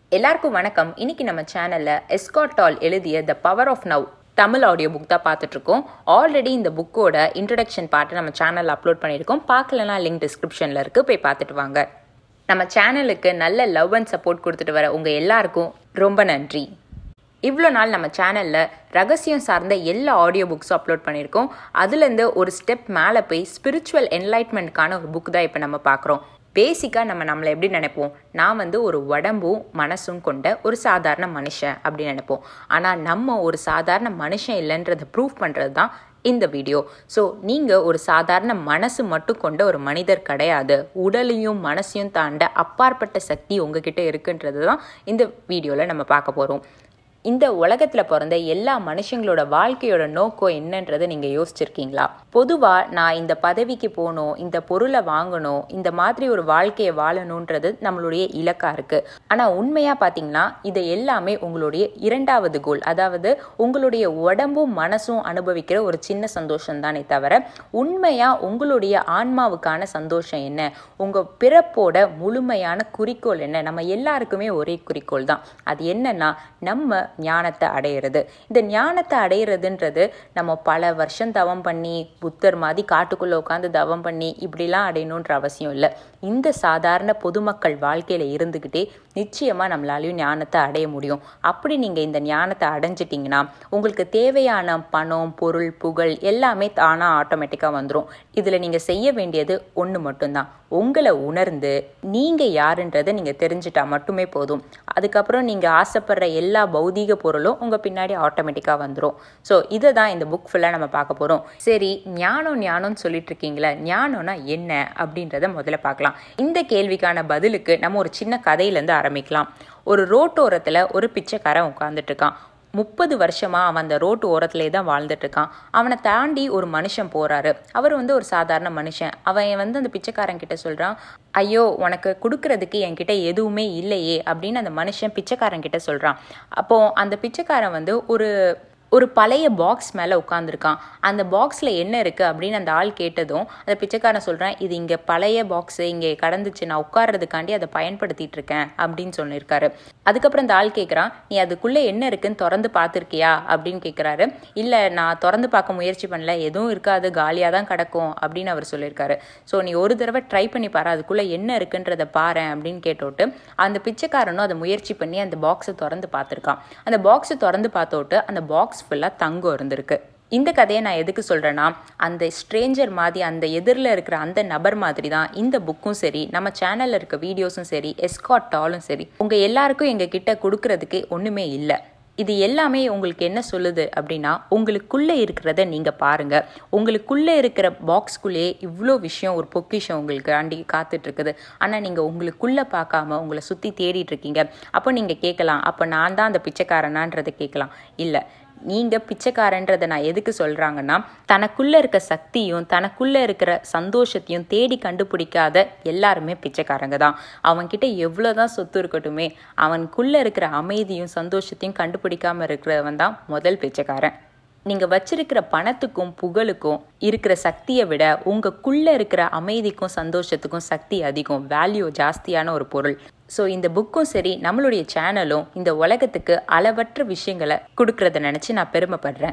எல்லாருக்கும் வணக்கம் இன்னைக்கு நம்ம சேனல்ல எஸ்காட்டால் எழுதிய the power of now Tamil audio book தான் பார்த்துட்டு இருக்கோம் ஆல்ரெடி இந்த புக்கோட இன்ட்ரடக்ஷன் பார்ட்டு நம்ம சேனலில் அப்லோட் பண்ணியிருக்கோம் பார்க்கலனா லிங்க் டிஸ்கிரிப்ஷனில் இருக்குது போய் பார்த்துட்டு வாங்க நம்ம சேனலுக்கு நல்ல லவ் அண்ட் சப்போர்ட் கொடுத்துட்டு வர உங்கள் எல்லாருக்கும் ரொம்ப நன்றி இவ்வளோ நாள் நம்ம சேனலில் ரகசியம் சார்ந்த எல்லா ஆடியோ புக்ஸும் அப்லோட் பண்ணியிருக்கோம் அதுலேருந்து ஒரு ஸ்டெப் மேலே போய் ஸ்பிரிச்சுவல் என்லைட்மெண்ட்கான ஒரு புக் தான் இப்போ நம்ம பார்க்குறோம் பேசிக்காக நம்ம நம்மளை எப்படி நினைப்போம் நான் வந்து ஒரு உடம்பும் மனசும் கொண்ட ஒரு சாதாரண மனுஷன் அப்படின்னு நினைப்போம் ஆனால் நம்ம ஒரு சாதாரண மனுஷன் இல்லைன்றதை ப்ரூவ் பண்ணுறது தான் இந்த வீடியோ ஸோ நீங்கள் ஒரு சாதாரண மனசு மட்டும் கொண்ட ஒரு மனிதர் கிடையாது உடலையும் மனசையும் தாண்ட அப்பாற்பட்ட சக்தி உங்ககிட்ட இருக்குன்றது தான் இந்த வீடியோவில் நம்ம பார்க்க போகிறோம் இந்த உலகத்தில் பிறந்த எல்லா மனுஷங்களோட வாழ்க்கையோட நோக்கம் என்னன்றதை நீங்கள் யோசிச்சிருக்கீங்களா பொதுவாக நான் இந்த பதவிக்கு போகணும் இந்த பொருளை வாங்கணும் இந்த மாதிரி ஒரு வாழ்க்கையை வாழணுன்றது நம்மளுடைய இலக்காக இருக்குது ஆனால் உண்மையாக பார்த்தீங்கன்னா இது எல்லாமே உங்களுடைய இரண்டாவது கோல் அதாவது உங்களுடைய உடம்பும் மனசும் அனுபவிக்கிற ஒரு சின்ன சந்தோஷம் தானே தவிர உண்மையாக உங்களுடைய ஆன்மாவுக்கான சந்தோஷம் என்ன உங்கள் பிறப்போட முழுமையான குறிக்கோள் என்ன நம்ம எல்லாருக்குமே ஒரே குறிக்கோள் தான் அது என்னன்னா நம்ம ஞானத்தை அடையிறது இந்த ஞானத்தை அடையிறதுன்றது நம்ம பல வருஷம் தவம் பண்ணி புத்தர் மாதிரி காட்டுக்குள்ளே உட்காந்து தவம் பண்ணி இப்படிலாம் அடையணுன்ற அவசியம் இல்லை இந்த சாதாரண பொதுமக்கள் வாழ்க்கையில் இருந்துக்கிட்டே நிச்சயமாக நம்மளாலையும் ஞானத்தை அடைய முடியும் அப்படி நீங்கள் இந்த ஞானத்தை அடைஞ்சிட்டிங்கன்னா உங்களுக்கு தேவையான பணம் பொருள் புகழ் எல்லாமே தானாக ஆட்டோமேட்டிக்காக வந்துடும் இதில் நீங்கள் செய்ய வேண்டியது ஒன்று மட்டும்தான் உங்களை உணர்ந்து நீங்கள் யாருன்றதை நீங்கள் தெரிஞ்சிட்டா மட்டுமே போதும் அதுக்கப்புறம் நீங்கள் ஆசைப்படுற எல்லா பௌதீக பொருளும் உங்கள் பின்னாடி ஆட்டோமேட்டிக்காக வந்துடும் ஸோ இதை தான் இந்த புக் ஃபுல்லாக நம்ம பார்க்க போகிறோம் சரி ஞானம் ஞானம்னு சொல்லிட்டு இருக்கீங்களா ஞானம்னா என்ன அப்படின்றத முதல்ல பார்க்கலாம் இந்த கேள்விக்கான பதிலுக்கு நம்ம ஒரு சின்ன கதையிலேருந்து ஆரம்பிக்கலாம் ஒரு ரோட்டோரத்தில் ஒரு பிச்சைக்காரன் உட்காந்துட்டு இருக்கான் முப்பது வருஷமா அவன் அந்த ரோட்டு ஓரத்திலே தான் வாழ்ந்துட்டு இருக்கான் அவனை தாண்டி ஒரு மனுஷன் போறாரு அவர் வந்து ஒரு சாதாரண மனுஷன் அவன் வந்து அந்த பிச்சைக்காரன் கிட்ட சொல்றான் ஐயோ உனக்கு கொடுக்கறதுக்கு என்கிட்ட எதுவுமே இல்லையே அப்படின்னு அந்த மனுஷன் பிச்சைக்காரன் கிட்ட சொல்றான் அப்போ அந்த பிச்சைக்காரன் வந்து ஒரு ஒரு பழைய பாக்ஸ் மேலே உட்காந்துருக்கான் அந்த பாக்ஸில் என்ன இருக்குது அப்படின்னு அந்த ஆள் கேட்டதும் அந்த பிச்சைக்காரன் சொல்கிறேன் இது இங்கே பழைய பாக்ஸு இங்கே கடந்துச்சு நான் உட்கார்றதுக்காண்டி அதை பயன்படுத்திட்டு இருக்கேன் அப்படின்னு சொல்லியிருக்காரு அதுக்கப்புறம் அந்த ஆள் கேட்குறான் நீ அதுக்குள்ளே என்ன இருக்குன்னு திறந்து பார்த்துருக்கியா அப்படின்னு கேட்குறாரு இல்லை நான் திறந்து பார்க்க முயற்சி பண்ணல எதுவும் இருக்காது காலியாக தான் கிடக்கும் அப்படின்னு அவர் சொல்லியிருக்காரு ஸோ நீ ஒரு தடவை ட்ரை பண்ணி பாரு அதுக்குள்ளே என்ன இருக்குன்றதை பாரு அப்படின்னு கேட்டோட்டு அந்த பிச்சைக்காரனும் அதை முயற்சி பண்ணி அந்த பாக்ஸை திறந்து பார்த்துருக்கான் அந்த பாக்ஸை திறந்து பார்த்தோட்டு அந்த பாக்ஸ் பாக்ஸ் ஃபுல்லாக தங்கம் இருந்திருக்கு இந்த கதையை நான் எதுக்கு சொல்கிறேன்னா அந்த ஸ்ட்ரேஞ்சர் மாதிரி அந்த எதிரில் இருக்கிற அந்த நபர் மாதிரி தான் இந்த புக்கும் சரி நம்ம சேனலில் இருக்க வீடியோஸும் சரி எஸ்காட்டாலும் சரி உங்கள் எல்லாருக்கும் எங்கள் கிட்ட கொடுக்கறதுக்கு ஒன்றுமே இல்லை இது எல்லாமே உங்களுக்கு என்ன சொல்லுது அப்படின்னா உங்களுக்குள்ளே இருக்கிறத நீங்கள் பாருங்கள் உங்களுக்குள்ளே இருக்கிற பாக்ஸ்குள்ளேயே இவ்வளோ விஷயம் ஒரு பொக்கிஷம் உங்களுக்கு ஆண்டி காத்துட்ருக்குது ஆனால் நீங்கள் உங்களுக்குள்ளே பார்க்காம உங்களை சுற்றி தேடிட்டு இருக்கீங்க அப்போ நீங்கள் கேட்கலாம் அப்போ நான் தான் அந்த பிச்சைக்காரனான்றதை கேட்கலாம் இல்லை நீங்கள் பிச்சைக்காரன்றதை நான் எதுக்கு சொல்கிறாங்கன்னா தனக்குள்ளே இருக்க சக்தியும் தனக்குள்ளே இருக்கிற சந்தோஷத்தையும் தேடி கண்டுபிடிக்காத எல்லாருமே பிச்சைக்காரங்க தான் அவன்கிட்ட எவ்வளோ தான் சொத்து இருக்கட்டுமே அவனுக்குள்ளே இருக்கிற அமைதியும் சந்தோஷத்தையும் கண்டுபிடிக்காமல் இருக்கிறவன் தான் முதல் பிச்சைக்காரன் நீங்கள் வச்சிருக்கிற பணத்துக்கும் புகழுக்கும் இருக்கிற சக்தியை விட உங்களுக்குள்ளே இருக்கிற அமைதிக்கும் சந்தோஷத்துக்கும் சக்தி அதிகம் வேல்யூ ஜாஸ்தியான ஒரு பொருள் ஸோ இந்த புக்கும் சரி நம்மளுடைய சேனலும் இந்த உலகத்துக்கு அளவற்ற விஷயங்களை கொடுக்கறத நினச்சி நான் பெருமைப்படுறேன்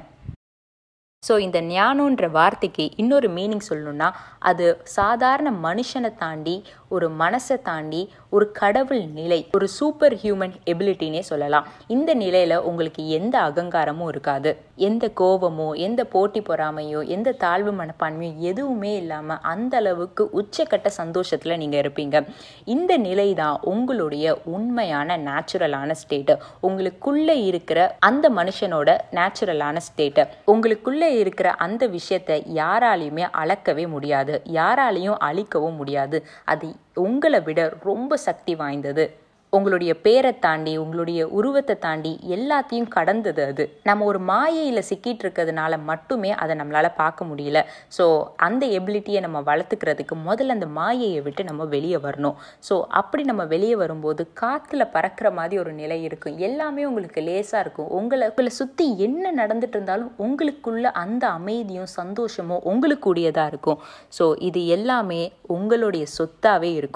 ஸோ இந்த ஞானன்ற வார்த்தைக்கு இன்னொரு மீனிங் சொல்லணும்னா அது சாதாரண மனுஷனை தாண்டி ஒரு மனசை தாண்டி ஒரு கடவுள் நிலை ஒரு சூப்பர் ஹியூமன் எபிலிட்டினே சொல்லலாம் இந்த நிலையில் உங்களுக்கு எந்த அகங்காரமும் இருக்காது எந்த கோபமோ எந்த போட்டி பொறாமையோ எந்த தாழ்வு மனப்பான்மையோ எதுவுமே இல்லாமல் அந்த அளவுக்கு உச்சக்கட்ட சந்தோஷத்தில் நீங்கள் இருப்பீங்க இந்த நிலை தான் உங்களுடைய உண்மையான நேச்சுரலான ஸ்டேட்டு உங்களுக்குள்ளே இருக்கிற அந்த மனுஷனோட நேச்சுரலான ஸ்டேட்டு உங்களுக்குள்ளே இருக்கிற அந்த விஷயத்தை யாராலையுமே அளக்கவே முடியாது யாராலையும் அழிக்கவும் முடியாது அது உங்களை விட ரொம்ப சக்தி வாய்ந்தது உங்களுடைய பேரை தாண்டி உங்களுடைய உருவத்தை தாண்டி எல்லாத்தையும் கடந்தது அது நம்ம ஒரு மாயையில் சிக்கிட்டு இருக்கிறதுனால மட்டுமே அதை நம்மளால் பார்க்க முடியல ஸோ அந்த எபிலிட்டியை நம்ம வளர்த்துக்கிறதுக்கு முதல்ல அந்த மாயையை விட்டு நம்ம வெளியே வரணும் ஸோ அப்படி நம்ம வெளியே வரும்போது காற்றுல பறக்கிற மாதிரி ஒரு நிலை இருக்கும் எல்லாமே உங்களுக்கு லேசாக இருக்கும் உங்களை உங்களை சுற்றி என்ன நடந்துட்டு இருந்தாலும் உங்களுக்குள்ள அந்த அமைதியும் சந்தோஷமும் உங்களுக்குரியதாக இருக்கும் ஸோ இது எல்லாமே உங்களுடைய சொத்தாகவே இருக்கும்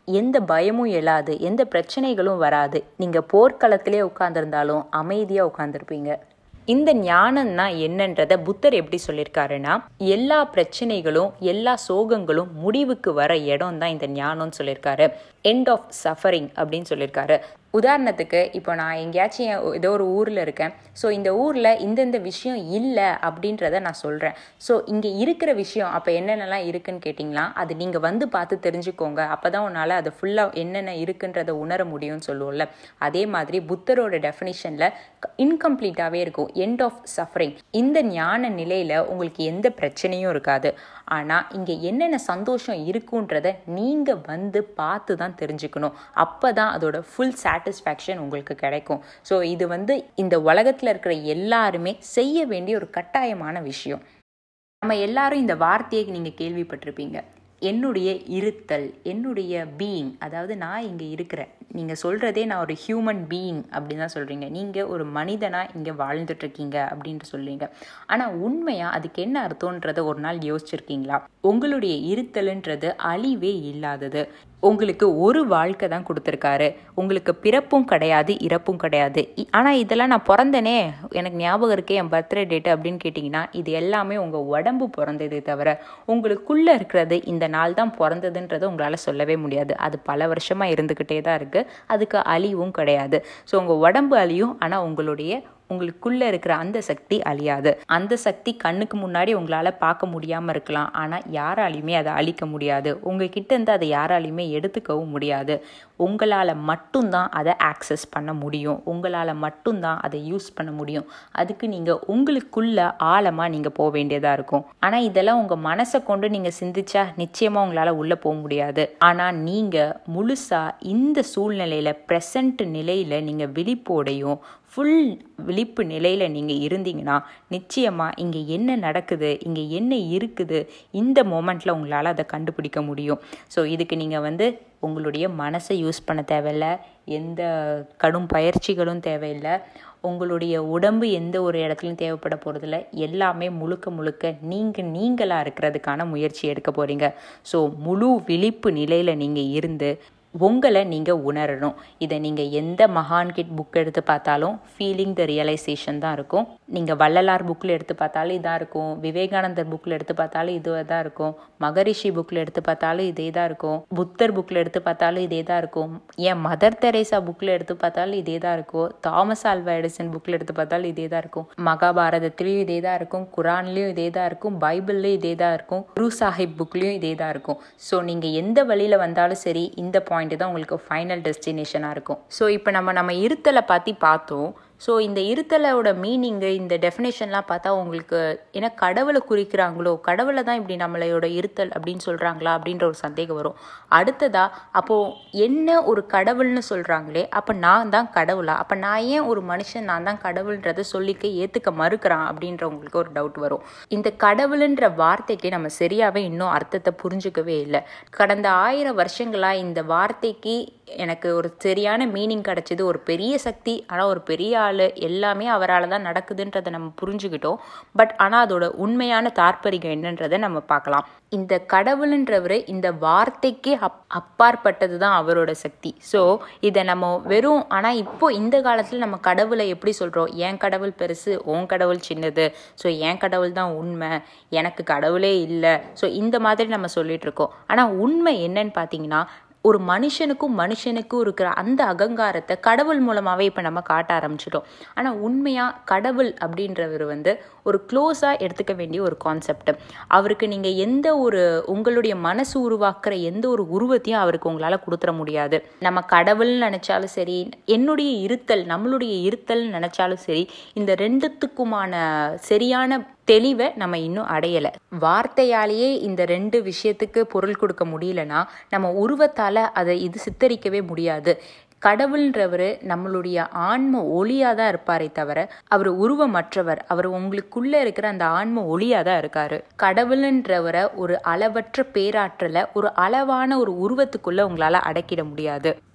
எந்த பயமும் எழாது எந்த பிரச்சனைகளும் வராது நீங்கள் போர்க்களத்திலே உட்காந்துருந்தாலும் அமைதியாக உட்காந்துருப்பீங்க இந்த ஞானம்னா என்னன்றத புத்தர் எப்படி சொல்லியிருக்காருன்னா எல்லா பிரச்சனைகளும் எல்லா சோகங்களும் முடிவுக்கு வர இடம் தான் இந்த ஞானம்னு சொல்லியிருக்காரு எண்ட் ஆஃப் சஃபரிங் அப்படின்னு சொல்லியிருக்காரு உதாரணத்துக்கு இப்போ நான் எங்கேயாச்சும் ஏதோ ஒரு ஊரில் இருக்கேன் ஸோ இந்த ஊரில் இந்தந்த விஷயம் இல்லை அப்படின்றத நான் சொல்கிறேன் ஸோ இங்கே இருக்கிற விஷயம் அப்போ என்னென்னலாம் இருக்குன்னு கேட்டிங்களா அது நீங்கள் வந்து பார்த்து தெரிஞ்சுக்கோங்க அப்போ தான் உன்னால் அது ஃபுல்லாக என்னென்ன இருக்குன்றத உணர முடியும்னு சொல்லுவோம்ல அதே மாதிரி புத்தரோட டெஃபினிஷனில் இன்கம்ப்ளீட்டாகவே இருக்கும் எண்ட் ஆஃப் சஃபரிங் இந்த ஞான நிலையில் உங்களுக்கு எந்த பிரச்சனையும் இருக்காது ஆனால் இங்கே என்னென்ன சந்தோஷம் இருக்குன்றத நீங்கள் வந்து பார்த்து தான் தெரிஞ்சுக்கணும் அப்போ தான் அதோட ஃபுல் சாட்டிஸ்ஃபேக்ஷன் உங்களுக்கு கிடைக்கும் ஸோ இது வந்து இந்த உலகத்தில் இருக்கிற எல்லாருமே செய்ய வேண்டிய ஒரு கட்டாயமான விஷயம் நம்ம எல்லாரும் இந்த வார்த்தையை நீங்கள் கேள்விப்பட்டிருப்பீங்க என்னுடைய இருத்தல் என்னுடைய பீயிங் அதாவது நான் இங்கே இருக்கிறேன் நீங்கள் சொல்கிறதே நான் ஒரு ஹியூமன் பீயிங் அப்படின்னு தான் சொல்கிறீங்க நீங்கள் ஒரு மனிதனாக இங்கே வாழ்ந்துட்டுருக்கீங்க அப்படின்ட்டு சொல்கிறீங்க ஆனால் உண்மையாக அதுக்கு என்ன அர்த்தன்றதை ஒரு நாள் யோசிச்சிருக்கீங்களா உங்களுடைய இருத்தல்ன்றது அழிவே இல்லாதது உங்களுக்கு ஒரு வாழ்க்கை தான் கொடுத்துருக்காரு உங்களுக்கு பிறப்பும் கிடையாது இறப்பும் கிடையாது ஆனால் இதெல்லாம் நான் பிறந்தனே எனக்கு ஞாபகம் இருக்கே என் பர்த்டே டேட்டு அப்படின்னு கேட்டிங்கன்னா இது எல்லாமே உங்கள் உடம்பு பிறந்ததே தவிர உங்களுக்குள்ளே இருக்கிறது இந்த நாள் தான் பிறந்ததுன்றதை உங்களால் சொல்லவே முடியாது அது பல வருஷமாக இருந்துக்கிட்டே தான் இருக்குது அதுக்கு அழிவும் கிடையாது ஸோ உங்கள் உடம்பு அழியும் ஆனால் உங்களுடைய உங்களுக்குள்ளே இருக்கிற அந்த சக்தி அழியாது அந்த சக்தி கண்ணுக்கு முன்னாடி உங்களால் பார்க்க முடியாமல் இருக்கலாம் ஆனால் யாராலையுமே அதை அழிக்க முடியாது உங்ககிட்ட இருந்து அதை யாராலையுமே எடுத்துக்கவும் முடியாது உங்களால் மட்டும்தான் அதை ஆக்சஸ் பண்ண முடியும் உங்களால் மட்டும்தான் அதை யூஸ் பண்ண முடியும் அதுக்கு நீங்கள் உங்களுக்குள்ள ஆழமாக நீங்கள் போக வேண்டியதாக இருக்கும் ஆனால் இதெல்லாம் உங்கள் மனசை கொண்டு நீங்கள் சிந்திச்சா நிச்சயமாக உங்களால் உள்ளே போக முடியாது ஆனால் நீங்கள் முழுசாக இந்த சூழ்நிலையில் ப்ரெசண்ட் நிலையில் நீங்கள் விழிப்போடையும் ஃபுல் விழிப்பு நிலையில் நீங்கள் இருந்தீங்கன்னா நிச்சயமாக இங்கே என்ன நடக்குது இங்கே என்ன இருக்குது இந்த மோமெண்ட்டில் உங்களால் அதை கண்டுபிடிக்க முடியும் ஸோ இதுக்கு நீங்கள் வந்து உங்களுடைய மனசை யூஸ் பண்ண தேவையில்ல எந்த கடும் பயிற்சிகளும் தேவையில்லை உங்களுடைய உடம்பு எந்த ஒரு இடத்துலையும் தேவைப்பட போகிறதில்ல எல்லாமே முழுக்க முழுக்க நீங்கள் நீங்களாக இருக்கிறதுக்கான முயற்சி எடுக்க போகிறீங்க ஸோ முழு விழிப்பு நிலையில் நீங்கள் இருந்து உங்களை நீங்கள் உணரணும் இதை நீங்கள் எந்த மகான்கிட் புக் எடுத்து பார்த்தாலும் ஃபீலிங் த ரியலைசேஷன் தான் இருக்கும் நீங்கள் வள்ளலார் புக்கில் எடுத்து பார்த்தாலும் இதாக இருக்கும் விவேகானந்தர் புக்கில் எடுத்து பார்த்தாலும் இதுவாக தான் இருக்கும் மகரிஷி புக்கில் எடுத்து பார்த்தாலும் இதே தான் இருக்கும் புத்தர் புக்கில் எடுத்து பார்த்தாலும் இதே தான் இருக்கும் ஏன் மதர் தெரேசா புக்கில் எடுத்து பார்த்தாலும் இதே தான் இருக்கும் தாமஸ் ஆல்வா எடிசன் புக்கில் எடுத்து பார்த்தாலும் இதே தான் இருக்கும் மகாபாரதத்துலேயும் இதே தான் இருக்கும் குரான்லேயும் இதே தான் இருக்கும் பைபிள்லேயும் இதே தான் இருக்கும் குரு சாஹிப் புக்லேயும் இதே தான் இருக்கும் ஸோ நீங்கள் எந்த வழியில் வந்தாலும் சரி இந்த பாயிண்ட் பாயிண்ட் தான் உங்களுக்கு ஃபைனல் டெஸ்டினேஷனாக இருக்கும் ஸோ இப்போ நம்ம நம்ம இருத்தலை பற்றி பார்த்தோம் ஸோ இந்த இருத்தலோட மீனிங்கு இந்த டெஃபினேஷன்லாம் பார்த்தா உங்களுக்கு ஏன்னா கடவுளை குறிக்கிறாங்களோ கடவுளை தான் இப்படி நம்மளையோட இருத்தல் அப்படின்னு சொல்கிறாங்களா அப்படின்ற ஒரு சந்தேகம் வரும் அடுத்ததா அப்போது என்ன ஒரு கடவுள்னு சொல்கிறாங்களே அப்போ நான் தான் கடவுளா அப்போ நான் ஏன் ஒரு மனுஷன் நான் தான் கடவுள்ன்றதை சொல்லிக்க ஏற்றுக்க மறுக்கிறான் அப்படின்ற உங்களுக்கு ஒரு டவுட் வரும் இந்த கடவுளுன்ற வார்த்தைக்கு நம்ம சரியாகவே இன்னும் அர்த்தத்தை புரிஞ்சுக்கவே இல்லை கடந்த ஆயிரம் வருஷங்களாக இந்த வார்த்தைக்கு எனக்கு ஒரு சரியான மீனிங் கிடச்சிது ஒரு பெரிய சக்தி ஆனால் ஒரு பெரிய ஆள் எல்லாமே அவரால் தான் நடக்குதுன்றதை நம்ம புரிஞ்சுக்கிட்டோம் பட் ஆனால் அதோட உண்மையான தாற்பரிகம் என்னன்றதை நம்ம பார்க்கலாம் இந்த கடவுளுன்றவர் இந்த வார்த்தைக்கு அப் அப்பாற்பட்டது தான் அவரோட சக்தி ஸோ இதை நம்ம வெறும் ஆனால் இப்போ இந்த காலத்தில் நம்ம கடவுளை எப்படி சொல்கிறோம் என் கடவுள் பெருசு உன் கடவுள் சின்னது ஸோ என் கடவுள் தான் உண்மை எனக்கு கடவுளே இல்லை ஸோ இந்த மாதிரி நம்ம சொல்லிட்டு இருக்கோம் ஆனால் உண்மை என்னன்னு பார்த்தீங்கன்னா ஒரு மனுஷனுக்கும் மனுஷனுக்கும் இருக்கிற அந்த அகங்காரத்தை கடவுள் மூலமாகவே இப்போ நம்ம காட்ட ஆரம்பிச்சிட்டோம் ஆனால் உண்மையாக கடவுள் அப்படின்றவர் வந்து ஒரு க்ளோஸாக எடுத்துக்க வேண்டிய ஒரு கான்செப்ட் அவருக்கு நீங்கள் எந்த ஒரு உங்களுடைய மனசு உருவாக்குற எந்த ஒரு உருவத்தையும் அவருக்கு உங்களால் கொடுத்துட முடியாது நம்ம கடவுள்னு நினச்சாலும் சரி என்னுடைய இருத்தல் நம்மளுடைய இருத்தல் நினச்சாலும் சரி இந்த ரெண்டுத்துக்குமான சரியான தெளிவை நம்ம இன்னும் அடையலை வார்த்தையாலேயே இந்த ரெண்டு விஷயத்துக்கு பொருள் கொடுக்க முடியலன்னா நம்ம உருவத்தால் அதை இது சித்தரிக்கவே முடியாது கடவுள்ன்றவர் நம்மளுடைய ஆன்ம ஒளியாக தான் இருப்பாரே தவிர அவர் உருவமற்றவர் அவர் உங்களுக்குள்ளே இருக்கிற அந்த ஆன்ம ஒளியாக தான் இருக்காரு கடவுள்ன்றவரை ஒரு அளவற்ற பேராற்றலை ஒரு அளவான ஒரு உருவத்துக்குள்ளே உங்களால் அடக்கிட முடியாது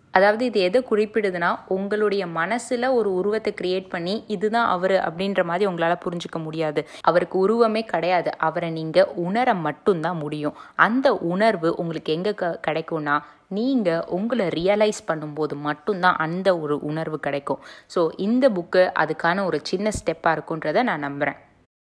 அதாவது இது எதை குறிப்பிடுதுன்னா உங்களுடைய மனசில் ஒரு உருவத்தை கிரியேட் பண்ணி இதுதான் அவர் அப்படின்ற மாதிரி உங்களால் புரிஞ்சுக்க முடியாது அவருக்கு உருவமே கிடையாது அவரை நீங்கள் உணர மட்டும்தான் முடியும் அந்த உணர்வு உங்களுக்கு எங்கே க கிடைக்கும்னா நீங்கள் உங்களை ரியலைஸ் பண்ணும்போது மட்டும்தான் அந்த ஒரு உணர்வு கிடைக்கும் ஸோ இந்த புக்கு அதுக்கான ஒரு சின்ன ஸ்டெப்பாக இருக்குன்றதை நான் நம்புகிறேன்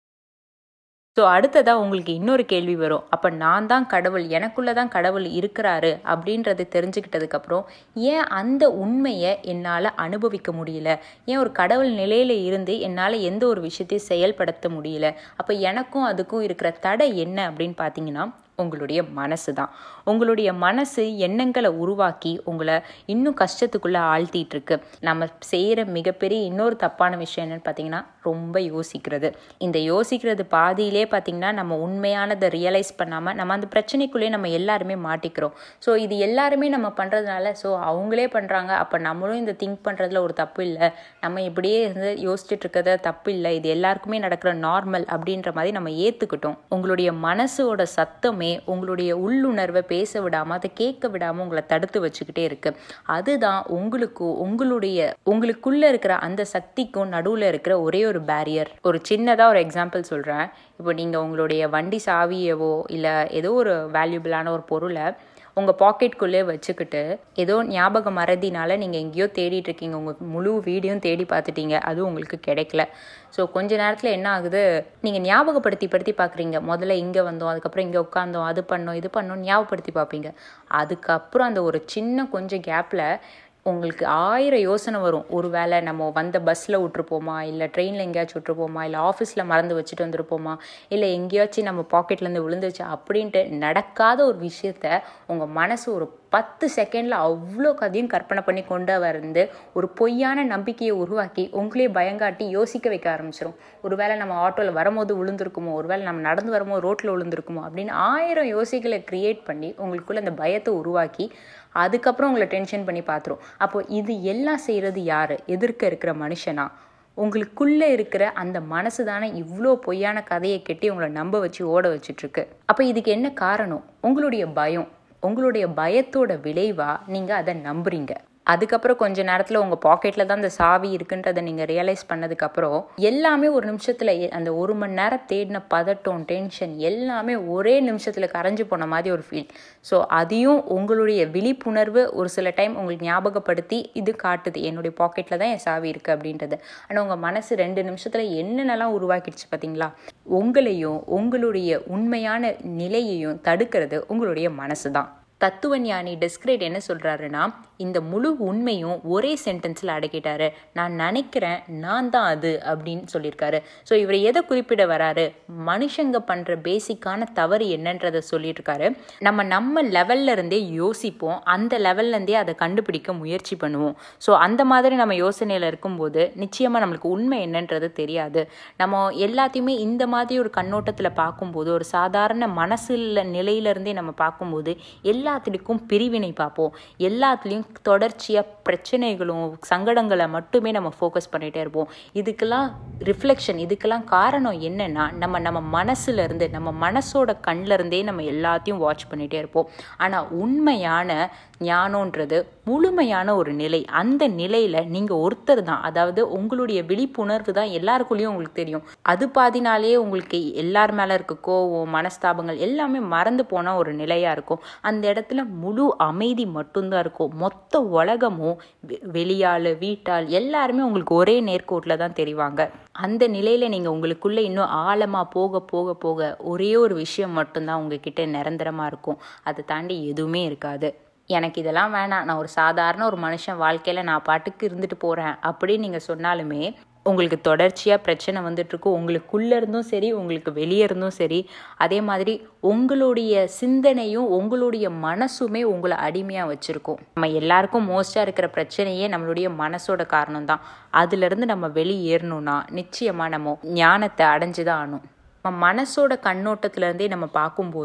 ஸோ அடுத்ததாக உங்களுக்கு இன்னொரு கேள்வி வரும் அப்போ நான் தான் கடவுள் எனக்குள்ளே தான் கடவுள் இருக்கிறாரு அப்படின்றத தெரிஞ்சுக்கிட்டதுக்கப்புறம் ஏன் அந்த உண்மையை என்னால் அனுபவிக்க முடியல ஏன் ஒரு கடவுள் நிலையில் இருந்து என்னால் எந்த ஒரு விஷயத்தையும் செயல்படுத்த முடியல அப்போ எனக்கும் அதுக்கும் இருக்கிற தடை என்ன அப்படின்னு பார்த்தீங்கன்னா உங்களுடைய மனசு தான் உங்களுடைய மனசு எண்ணங்களை உருவாக்கி உங்களை இன்னும் கஷ்டத்துக்குள்ளே ஆழ்த்திட்டு இருக்கு நம்ம செய்கிற மிகப்பெரிய இன்னொரு தப்பான விஷயம் என்னன்னு பார்த்தீங்கன்னா ரொம்ப யோசிக்கிறது இந்த யோசிக்கிறது பாதியிலே பார்த்தீங்கன்னா நம்ம உண்மையானதை ரியலைஸ் பண்ணாமல் நம்ம அந்த பிரச்சனைக்குள்ளேயே நம்ம எல்லாருமே மாட்டிக்கிறோம் ஸோ இது எல்லாருமே நம்ம பண்ணுறதுனால ஸோ அவங்களே பண்ணுறாங்க அப்போ நம்மளும் இந்த திங்க் பண்ணுறதுல ஒரு தப்பு இல்லை நம்ம இப்படியே இருந்து யோசிச்சுட்டு இருக்கிறது தப்பு இல்லை இது எல்லாருக்குமே நடக்கிற நார்மல் அப்படின்ற மாதிரி நம்ம ஏற்றுக்கிட்டோம் உங்களுடைய மனசோட சத்தமே உங்களுடைய உள்ளுணர்வை பேச விடாமல் அதை கேட்க விடாமல் உங்களை தடுத்து வச்சுக்கிட்டே இருக்கு அதுதான் உங்களுக்கும் உங்களுடைய உங்களுக்குள்ள இருக்கிற அந்த சக்திக்கும் நடுவில் இருக்கிற ஒரே ஒரு பேரியர் ஒரு சின்னதாக ஒரு எக்ஸாம்பிள் சொல்கிறேன் இப்போ நீங்கள் உங்களுடைய வண்டி சாவியவோ இல்லை ஏதோ ஒரு வேல்யூபிளான ஒரு பொருளை உங்கள் பாக்கெட்குள்ளே வச்சுக்கிட்டு ஏதோ ஞாபக மறதினால நீங்கள் எங்கேயோ தேடிட்டு இருக்கீங்க உங்கள் முழு வீடியும் தேடி பார்த்துட்டீங்க அதுவும் உங்களுக்கு கிடைக்கல ஸோ கொஞ்ச நேரத்தில் என்ன ஆகுது நீங்கள் ஞாபகப்படுத்தி படுத்தி பார்க்குறீங்க முதல்ல இங்கே வந்தோம் அதுக்கப்புறம் இங்கே உட்காந்தோம் அது பண்ணோம் இது பண்ணோம் ஞாபகப்படுத்தி பார்ப்பீங்க அதுக்கப்புறம் அந்த ஒரு சின்ன கொஞ்சம் கேப்பில் உங்களுக்கு ஆயிரம் யோசனை வரும் ஒரு வேளை நம்ம வந்த பஸ்ஸில் விட்ருப்போமா இல்லை ட்ரெயினில் எங்கேயாச்சும் விட்ருப்போமா இல்லை ஆஃபீஸில் மறந்து வச்சுட்டு வந்திருப்போமா இல்லை எங்கேயாச்சும் நம்ம பாக்கெட்லேருந்து விழுந்துச்சு அப்படின்ட்டு நடக்காத ஒரு விஷயத்த உங்கள் மனசு ஒரு பத்து செகண்டில் அவ்வளோ கதையும் கற்பனை பண்ணி கொண்டு வந்து ஒரு பொய்யான நம்பிக்கையை உருவாக்கி உங்களே பயங்காட்டி யோசிக்க வைக்க ஆரம்பிச்சிடும் ஒருவேளை நம்ம ஆட்டோவில் வரும்போது விழுந்திருக்குமோ ஒருவேளை நம்ம நடந்து வரும்போது ரோட்டில் விழுந்திருக்குமோ அப்படின்னு ஆயிரம் யோசிகளை க்ரியேட் பண்ணி உங்களுக்குள்ள அந்த பயத்தை உருவாக்கி அதுக்கப்புறம் உங்களை டென்ஷன் பண்ணி பார்த்துரும் அப்போ இது எல்லாம் செய்கிறது யார் எதிர்க்க இருக்கிற மனுஷனா உங்களுக்குள்ளே இருக்கிற அந்த மனசு தானே இவ்வளோ பொய்யான கதையை கெட்டி உங்களை நம்ப வச்சு ஓட வச்சுட்ருக்கு அப்போ இதுக்கு என்ன காரணம் உங்களுடைய பயம் உங்களுடைய பயத்தோட விளைவாக நீங்கள் அதை நம்புறீங்க அதுக்கப்புறம் கொஞ்ச நேரத்தில் உங்கள் பாக்கெட்டில் தான் அந்த சாவி இருக்குன்றதை நீங்கள் ரியலைஸ் பண்ணதுக்கப்புறம் எல்லாமே ஒரு நிமிஷத்தில் அந்த ஒரு மணி நேரம் தேடின பதட்டம் டென்ஷன் எல்லாமே ஒரே நிமிஷத்தில் கரைஞ்சு போன மாதிரி ஒரு ஃபீல் ஸோ அதையும் உங்களுடைய விழிப்புணர்வு ஒரு சில டைம் உங்களுக்கு ஞாபகப்படுத்தி இது காட்டுது என்னுடைய பாக்கெட்டில் தான் என் சாவி இருக்குது அப்படின்றது ஆனால் உங்கள் மனசு ரெண்டு நிமிஷத்தில் என்னென்னலாம் உருவாக்கிடுச்சு பார்த்தீங்களா உங்களையும் உங்களுடைய உண்மையான நிலையையும் தடுக்கிறது உங்களுடைய மனசு தான் தத்துவ ஞானி டெஸ்கிரேட் என்ன சொல்கிறாருன்னா இந்த முழு உண்மையும் ஒரே சென்டென்ஸில் அடக்கிட்டாரு நான் நினைக்கிறேன் நான் தான் அது அப்படின்னு சொல்லியிருக்காரு ஸோ இவர் எதை குறிப்பிட வராரு மனுஷங்க பண்ணுற பேசிக்கான தவறு என்னன்றதை சொல்லியிருக்காரு நம்ம நம்ம லெவல்ல இருந்தே யோசிப்போம் அந்த லெவல்லேருந்தே அதை கண்டுபிடிக்க முயற்சி பண்ணுவோம் ஸோ அந்த மாதிரி நம்ம யோசனையில் இருக்கும்போது நிச்சயமாக நம்மளுக்கு உண்மை என்னன்றது தெரியாது நம்ம எல்லாத்தையுமே இந்த மாதிரி ஒரு கண்ணோட்டத்தில் பார்க்கும்போது ஒரு சாதாரண மனசில் நிலையிலேருந்தே நம்ம பார்க்கும்போது எல்லாத்துலேயும் பிரிவினை பார்ப்போம் எல்லாத்துலேயும் தொடர்ச்சியாக பிரச்சனைகளும் சங்கடங்களை மட்டுமே நம்ம ஃபோக்கஸ் பண்ணிகிட்டே இருப்போம் இதுக்கெல்லாம் ரிஃப்ளெக்ஷன் இதுக்கெல்லாம் காரணம் என்னென்னா நம்ம நம்ம மனசுல இருந்து நம்ம மனசோட கண்ணில் இருந்தே நம்ம எல்லாத்தையும் வாட்ச் பண்ணிகிட்டே இருப்போம் ஆனால் உண்மையான ஞானன்றது முழுமையான ஒரு நிலை அந்த நிலையில் நீங்கள் ஒருத்தர் தான் அதாவது உங்களுடைய விழிப்புணர்வு தான் எல்லாருக்குள்ளேயும் உங்களுக்கு தெரியும் அது பாதினாலே உங்களுக்கு எல்லார் மேலே இருக்க கோவம் மனஸ்தாபங்கள் எல்லாமே மறந்து போன ஒரு நிலையாக இருக்கும் அந்த இடத்துல முழு அமைதி மட்டும்தான் இருக்கும் மொத்த உலகமும் வெளியாள் வீட்டால் எல்லாருமே உங்களுக்கு ஒரே நேர்கோட்டில் தான் தெரிவாங்க அந்த நிலையில் நீங்கள் உங்களுக்குள்ளே இன்னும் ஆழமாக போக போக போக ஒரே ஒரு விஷயம் மட்டும்தான் உங்ககிட்ட நிரந்தரமாக இருக்கும் அதை தாண்டி எதுவுமே இருக்காது எனக்கு இதெல்லாம் வேணாம் நான் ஒரு சாதாரண ஒரு மனுஷன் வாழ்க்கையில் நான் பாட்டுக்கு இருந்துட்டு போகிறேன் அப்படின்னு நீங்கள் சொன்னாலுமே உங்களுக்கு தொடர்ச்சியாக பிரச்சனை வந்துட்டுருக்கும் உங்களுக்குள்ளே இருந்தும் சரி உங்களுக்கு வெளியே இருந்தும் சரி அதே மாதிரி உங்களுடைய சிந்தனையும் உங்களுடைய மனசுமே உங்களை அடிமையாக வச்சுருக்கும் நம்ம எல்லாருக்கும் மோஸ்ட்டாக இருக்கிற பிரச்சனையே நம்மளுடைய மனசோட காரணம் தான் அதுலேருந்து நம்ம வெளியேறணும்னா நிச்சயமாக நம்ம ஞானத்தை அடைஞ்சு தான் ஆகணும் நம்ம மனசோட கண்ணோட்டத்திலேருந்தே நம்ம பார்க்கும்போது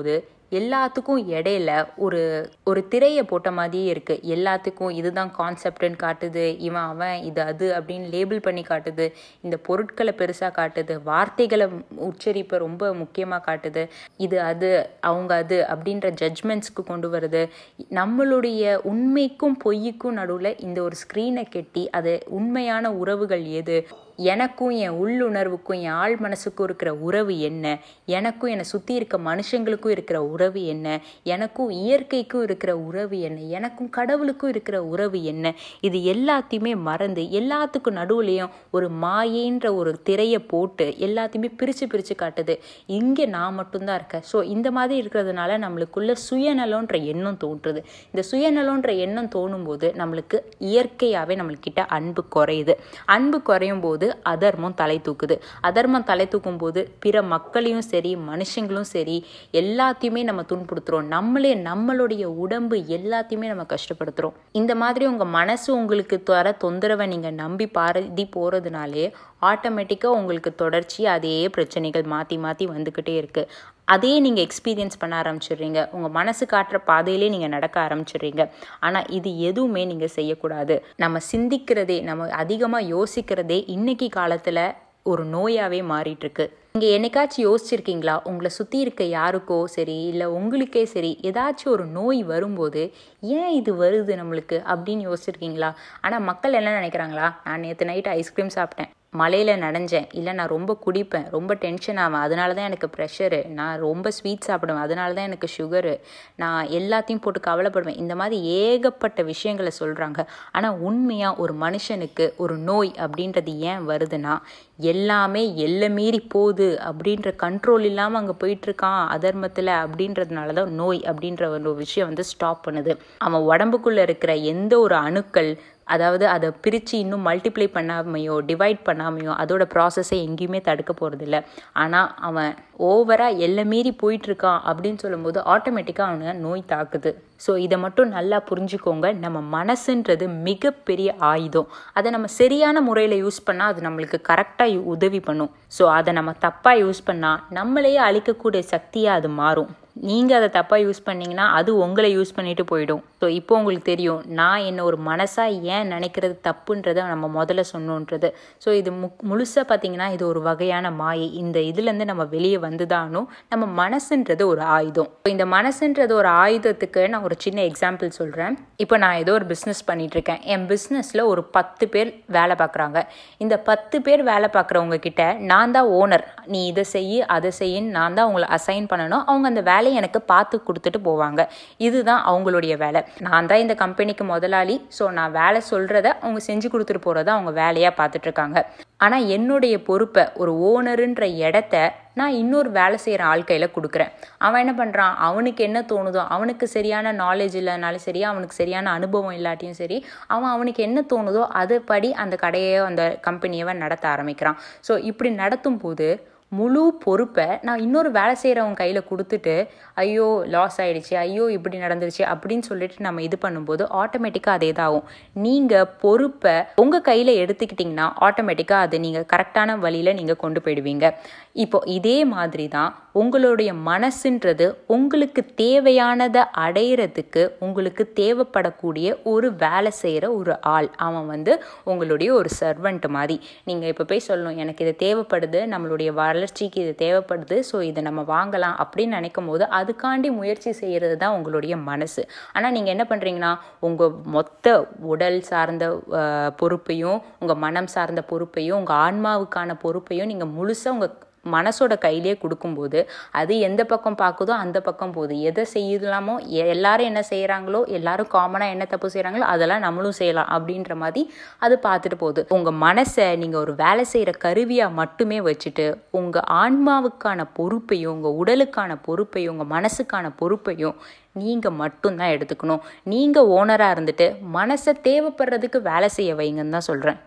எல்லாத்துக்கும் இடையில ஒரு ஒரு திரையை போட்ட மாதிரியே இருக்குது எல்லாத்துக்கும் இதுதான் கான்செப்ட்னு காட்டுது இவன் அவன் இது அது அப்படின்னு லேபிள் பண்ணி காட்டுது இந்த பொருட்களை பெருசாக காட்டுது வார்த்தைகளை உச்சரிப்பை ரொம்ப முக்கியமாக காட்டுது இது அது அவங்க அது அப்படின்ற ஜட்ஜ்மெண்ட்ஸ்க்கு கொண்டு வருது நம்மளுடைய உண்மைக்கும் பொய்யுக்கும் நடுவில் இந்த ஒரு ஸ்க்ரீனை கெட்டி அது உண்மையான உறவுகள் எது எனக்கும் என் உள்ளுணர்வுக்கும் என் ஆள் மனசுக்கும் இருக்கிற உறவு என்ன எனக்கும் என்னை சுற்றி இருக்க மனுஷங்களுக்கும் இருக்கிற உறவு என்ன எனக்கும் இயற்கைக்கும் இருக்கிற உறவு என்ன எனக்கும் கடவுளுக்கும் இருக்கிற உறவு என்ன இது எல்லாத்தையுமே மறந்து எல்லாத்துக்கும் நடுவுலையும் ஒரு மாயைன்ற ஒரு திரையை போட்டு எல்லாத்தையுமே பிரித்து பிரித்து காட்டுது இங்கே நான் மட்டும்தான் இருக்கேன் ஸோ இந்த மாதிரி இருக்கிறதுனால நம்மளுக்குள்ள சுயநலன்ற எண்ணம் தோன்றுது இந்த சுயநலன்ற எண்ணம் தோணும் போது நம்மளுக்கு இயற்கையாகவே நம்மளுக்கிட்ட அன்பு குறையுது அன்பு குறையும் போது அதர்மம் தலை தூக்குது அதர்மம் தலை தூக்கும் போது பிற மக்களையும் சரி மனுஷங்களும் சரி எல்லாத்தையுமே நம்ம துன்புறுத்துறோம் நம்மளே நம்மளுடைய உடம்பு எல்லாத்தையுமே நம்ம கஷ்டப்படுத்துகிறோம் இந்த மாதிரி உங்கள் மனசு உங்களுக்கு தர தொந்தரவை நீங்கள் நம்பி பாரதி போகிறதுனாலே ஆட்டோமேட்டிக்காக உங்களுக்கு தொடர்ச்சி அதே பிரச்சனைகள் மாற்றி மாற்றி வந்துக்கிட்டே இருக்குது அதே நீங்கள் எக்ஸ்பீரியன்ஸ் பண்ண ஆரம்பிச்சிடுறீங்க உங்கள் மனசு காட்டுற பாதையிலே நீங்கள் நடக்க ஆரம்பிச்சிடுறீங்க ஆனால் இது எதுவுமே நீங்கள் செய்யக்கூடாது நம்ம சிந்திக்கிறதே நம்ம அதிகமாக யோசிக்கிறதே இன்னைக்கு காலத்தில் ஒரு நோயாகவே மாறிட்டுருக்கு நீங்கள் என்னைக்காச்சும் யோசிச்சிருக்கீங்களா உங்களை சுற்றி இருக்க யாருக்கோ சரி இல்லை உங்களுக்கே சரி ஏதாச்சும் ஒரு நோய் வரும்போது ஏன் இது வருது நம்மளுக்கு அப்படின்னு யோசிச்சிருக்கீங்களா ஆனால் மக்கள் என்ன நினைக்கிறாங்களா நான் நேற்று நைட்டு ஐஸ்கிரீம் சாப்பிட்டேன் மலையில் நனைஞ்சேன் இல்லை நான் ரொம்ப குடிப்பேன் ரொம்ப டென்ஷன் ஆவேன் அதனால தான் எனக்கு ப்ரெஷரு நான் ரொம்ப ஸ்வீட் சாப்பிடுவேன் அதனால தான் எனக்கு சுகரு நான் எல்லாத்தையும் போட்டு கவலைப்படுவேன் இந்த மாதிரி ஏகப்பட்ட விஷயங்களை சொல்கிறாங்க ஆனால் உண்மையாக ஒரு மனுஷனுக்கு ஒரு நோய் அப்படின்றது ஏன் வருதுன்னா எல்லாமே எல்லை மீறி போகுது அப்படின்ற கண்ட்ரோல் இல்லாமல் அங்கே போயிட்டுருக்கான் அதர்மத்தில் அப்படின்றதுனால தான் நோய் அப்படின்ற ஒரு விஷயம் வந்து ஸ்டாப் பண்ணுது அவன் உடம்புக்குள்ளே இருக்கிற எந்த ஒரு அணுக்கள் அதாவது அதை பிரித்து இன்னும் மல்டிப்ளை பண்ணாமையோ டிவைட் பண்ணாமையோ அதோட ப்ராசஸை எங்கேயுமே தடுக்க போகிறதில்ல ஆனால் அவன் ஓவராக எல்லை மீறி போயிட்டுருக்கான் அப்படின்னு சொல்லும்போது ஆட்டோமேட்டிக்காக அவனை நோய் தாக்குது ஸோ இதை மட்டும் நல்லா புரிஞ்சுக்கோங்க நம்ம மனசுன்றது மிகப்பெரிய ஆயுதம் அதை நம்ம சரியான முறையில் யூஸ் பண்ணால் அது நம்மளுக்கு கரெக்டாக உதவி பண்ணும் ஸோ அதை நம்ம தப்பாக யூஸ் பண்ணால் நம்மளையே அழிக்கக்கூடிய சக்தியாக அது மாறும் நீங்கள் அதை தப்பாக யூஸ் பண்ணிங்கன்னா அது உங்களை யூஸ் பண்ணிட்டு போயிடும் ஸோ இப்போ உங்களுக்கு தெரியும் நான் என்ன ஒரு மனசாக ஏன் நினைக்கிறது தப்புன்றதை நம்ம முதல்ல சொன்னோன்றது ஸோ இது மு முழுசாக பார்த்தீங்கன்னா இது ஒரு வகையான மாயை இந்த இதுலேருந்து நம்ம வெளியே வந்துதானும் நம்ம மனசுன்றது ஒரு ஆயுதம் இந்த மனசுன்றது ஒரு ஆயுதத்துக்கு நான் ஒரு சின்ன எக்ஸாம்பிள் சொல்கிறேன் இப்போ நான் ஏதோ ஒரு பிஸ்னஸ் பண்ணிகிட்ருக்கேன் என் பிஸ்னஸில் ஒரு பத்து பேர் வேலை பார்க்குறாங்க இந்த பத்து பேர் வேலை பார்க்குறவங்க கிட்ட நான் தான் ஓனர் நீ இதை செய் அதை செய்யின்னு நான் தான் அவங்கள அசைன் பண்ணணும் அவங்க அந்த வேலையை எனக்கு பார்த்து கொடுத்துட்டு போவாங்க இதுதான் அவங்களுடைய வேலை நான் தான் இந்த கம்பெனிக்கு முதலாளி ஸோ நான் வேலை சொல்கிறத அவங்க செஞ்சு கொடுத்துட்டு போகிறத அவங்க வேலையாக பார்த்துட்ருக்காங்க ஆனால் என்னுடைய பொறுப்பை ஒரு ஓனருன்ற இடத்த நான் இன்னொரு வேலை செய்கிற ஆள் கையில் கொடுக்குறேன் அவன் என்ன பண்ணுறான் அவனுக்கு என்ன தோணுதோ அவனுக்கு சரியான நாலேஜ் இல்லைனாலும் சரி அவனுக்கு சரியான அனுபவம் இல்லாட்டியும் சரி அவன் அவனுக்கு என்ன தோணுதோ அதுபடி அந்த கடையோ அந்த கம்பெனியவை நடத்த ஆரம்பிக்கிறான் ஸோ இப்படி நடத்தும் போது முழு பொறுப்பை நான் இன்னொரு வேலை செய்கிறவங்க கையில் கொடுத்துட்டு ஐயோ லாஸ் ஆகிடுச்சு ஐயோ இப்படி நடந்துருச்சு அப்படின்னு சொல்லிட்டு நம்ம இது பண்ணும்போது ஆட்டோமேட்டிக்காக அதே தான் ஆகும் நீங்கள் பொறுப்பை உங்கள் கையில் எடுத்துக்கிட்டிங்கன்னா ஆட்டோமேட்டிக்காக அதை நீங்கள் கரெக்டான வழியில் நீங்கள் கொண்டு போயிடுவீங்க இப்போ இதே மாதிரி தான் உங்களுடைய மனசுன்றது உங்களுக்கு தேவையானதை அடையிறதுக்கு உங்களுக்கு தேவைப்படக்கூடிய ஒரு வேலை செய்கிற ஒரு ஆள் அவன் வந்து உங்களுடைய ஒரு சர்வெண்ட் மாதிரி நீங்கள் இப்போ போய் சொல்லணும் எனக்கு இது தேவைப்படுது நம்மளுடைய வளர்ச்சிக்கு இது தேவைப்படுது ஸோ இதை நம்ம வாங்கலாம் அப்படின்னு நினைக்கும் போது அதுக்காண்டி முயற்சி செய்கிறது தான் உங்களுடைய மனசு ஆனால் நீங்கள் என்ன பண்ணுறீங்கன்னா உங்கள் மொத்த உடல் சார்ந்த பொறுப்பையும் உங்கள் மனம் சார்ந்த பொறுப்பையும் உங்கள் ஆன்மாவுக்கான பொறுப்பையும் நீங்கள் முழுசாக உங்கள் மனசோட கையிலே கொடுக்கும்போது அது எந்த பக்கம் பார்க்குதோ அந்த பக்கம் போகுது எதை செய்யலாமோ எல்லாரும் என்ன செய்கிறாங்களோ எல்லாரும் காமனாக என்ன தப்பு செய்கிறாங்களோ அதெல்லாம் நம்மளும் செய்யலாம் அப்படின்ற மாதிரி அது பார்த்துட்டு போகுது உங்கள் மனசை நீங்கள் ஒரு வேலை செய்கிற கருவியாக மட்டுமே வச்சுட்டு உங்கள் ஆன்மாவுக்கான பொறுப்பையும் உங்கள் உடலுக்கான பொறுப்பையும் உங்கள் மனசுக்கான பொறுப்பையும் நீங்கள் மட்டும்தான் எடுத்துக்கணும் நீங்கள் ஓனராக இருந்துட்டு மனசை தேவைப்படுறதுக்கு வேலை செய்ய வைங்கன்னு தான் சொல்கிறேன்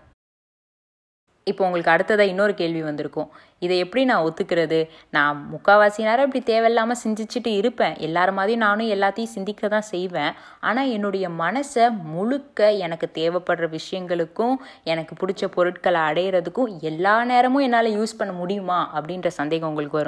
இப்போ உங்களுக்கு அடுத்ததாக இன்னொரு கேள்வி வந்திருக்கும் இதை எப்படி நான் ஒத்துக்கிறது நான் முக்கால்வாசி நேரம் இப்படி தேவையில்லாமல் சிந்திச்சுட்டு இருப்பேன் எல்லார மாதிரியும் நானும் எல்லாத்தையும் சிந்திக்க தான் செய்வேன் ஆனால் என்னுடைய மனசை முழுக்க எனக்கு தேவைப்படுற விஷயங்களுக்கும் எனக்கு பிடிச்ச பொருட்களை அடையிறதுக்கும் எல்லா நேரமும் என்னால் யூஸ் பண்ண முடியுமா அப்படின்ற சந்தேகம் உங்களுக்கு வரும்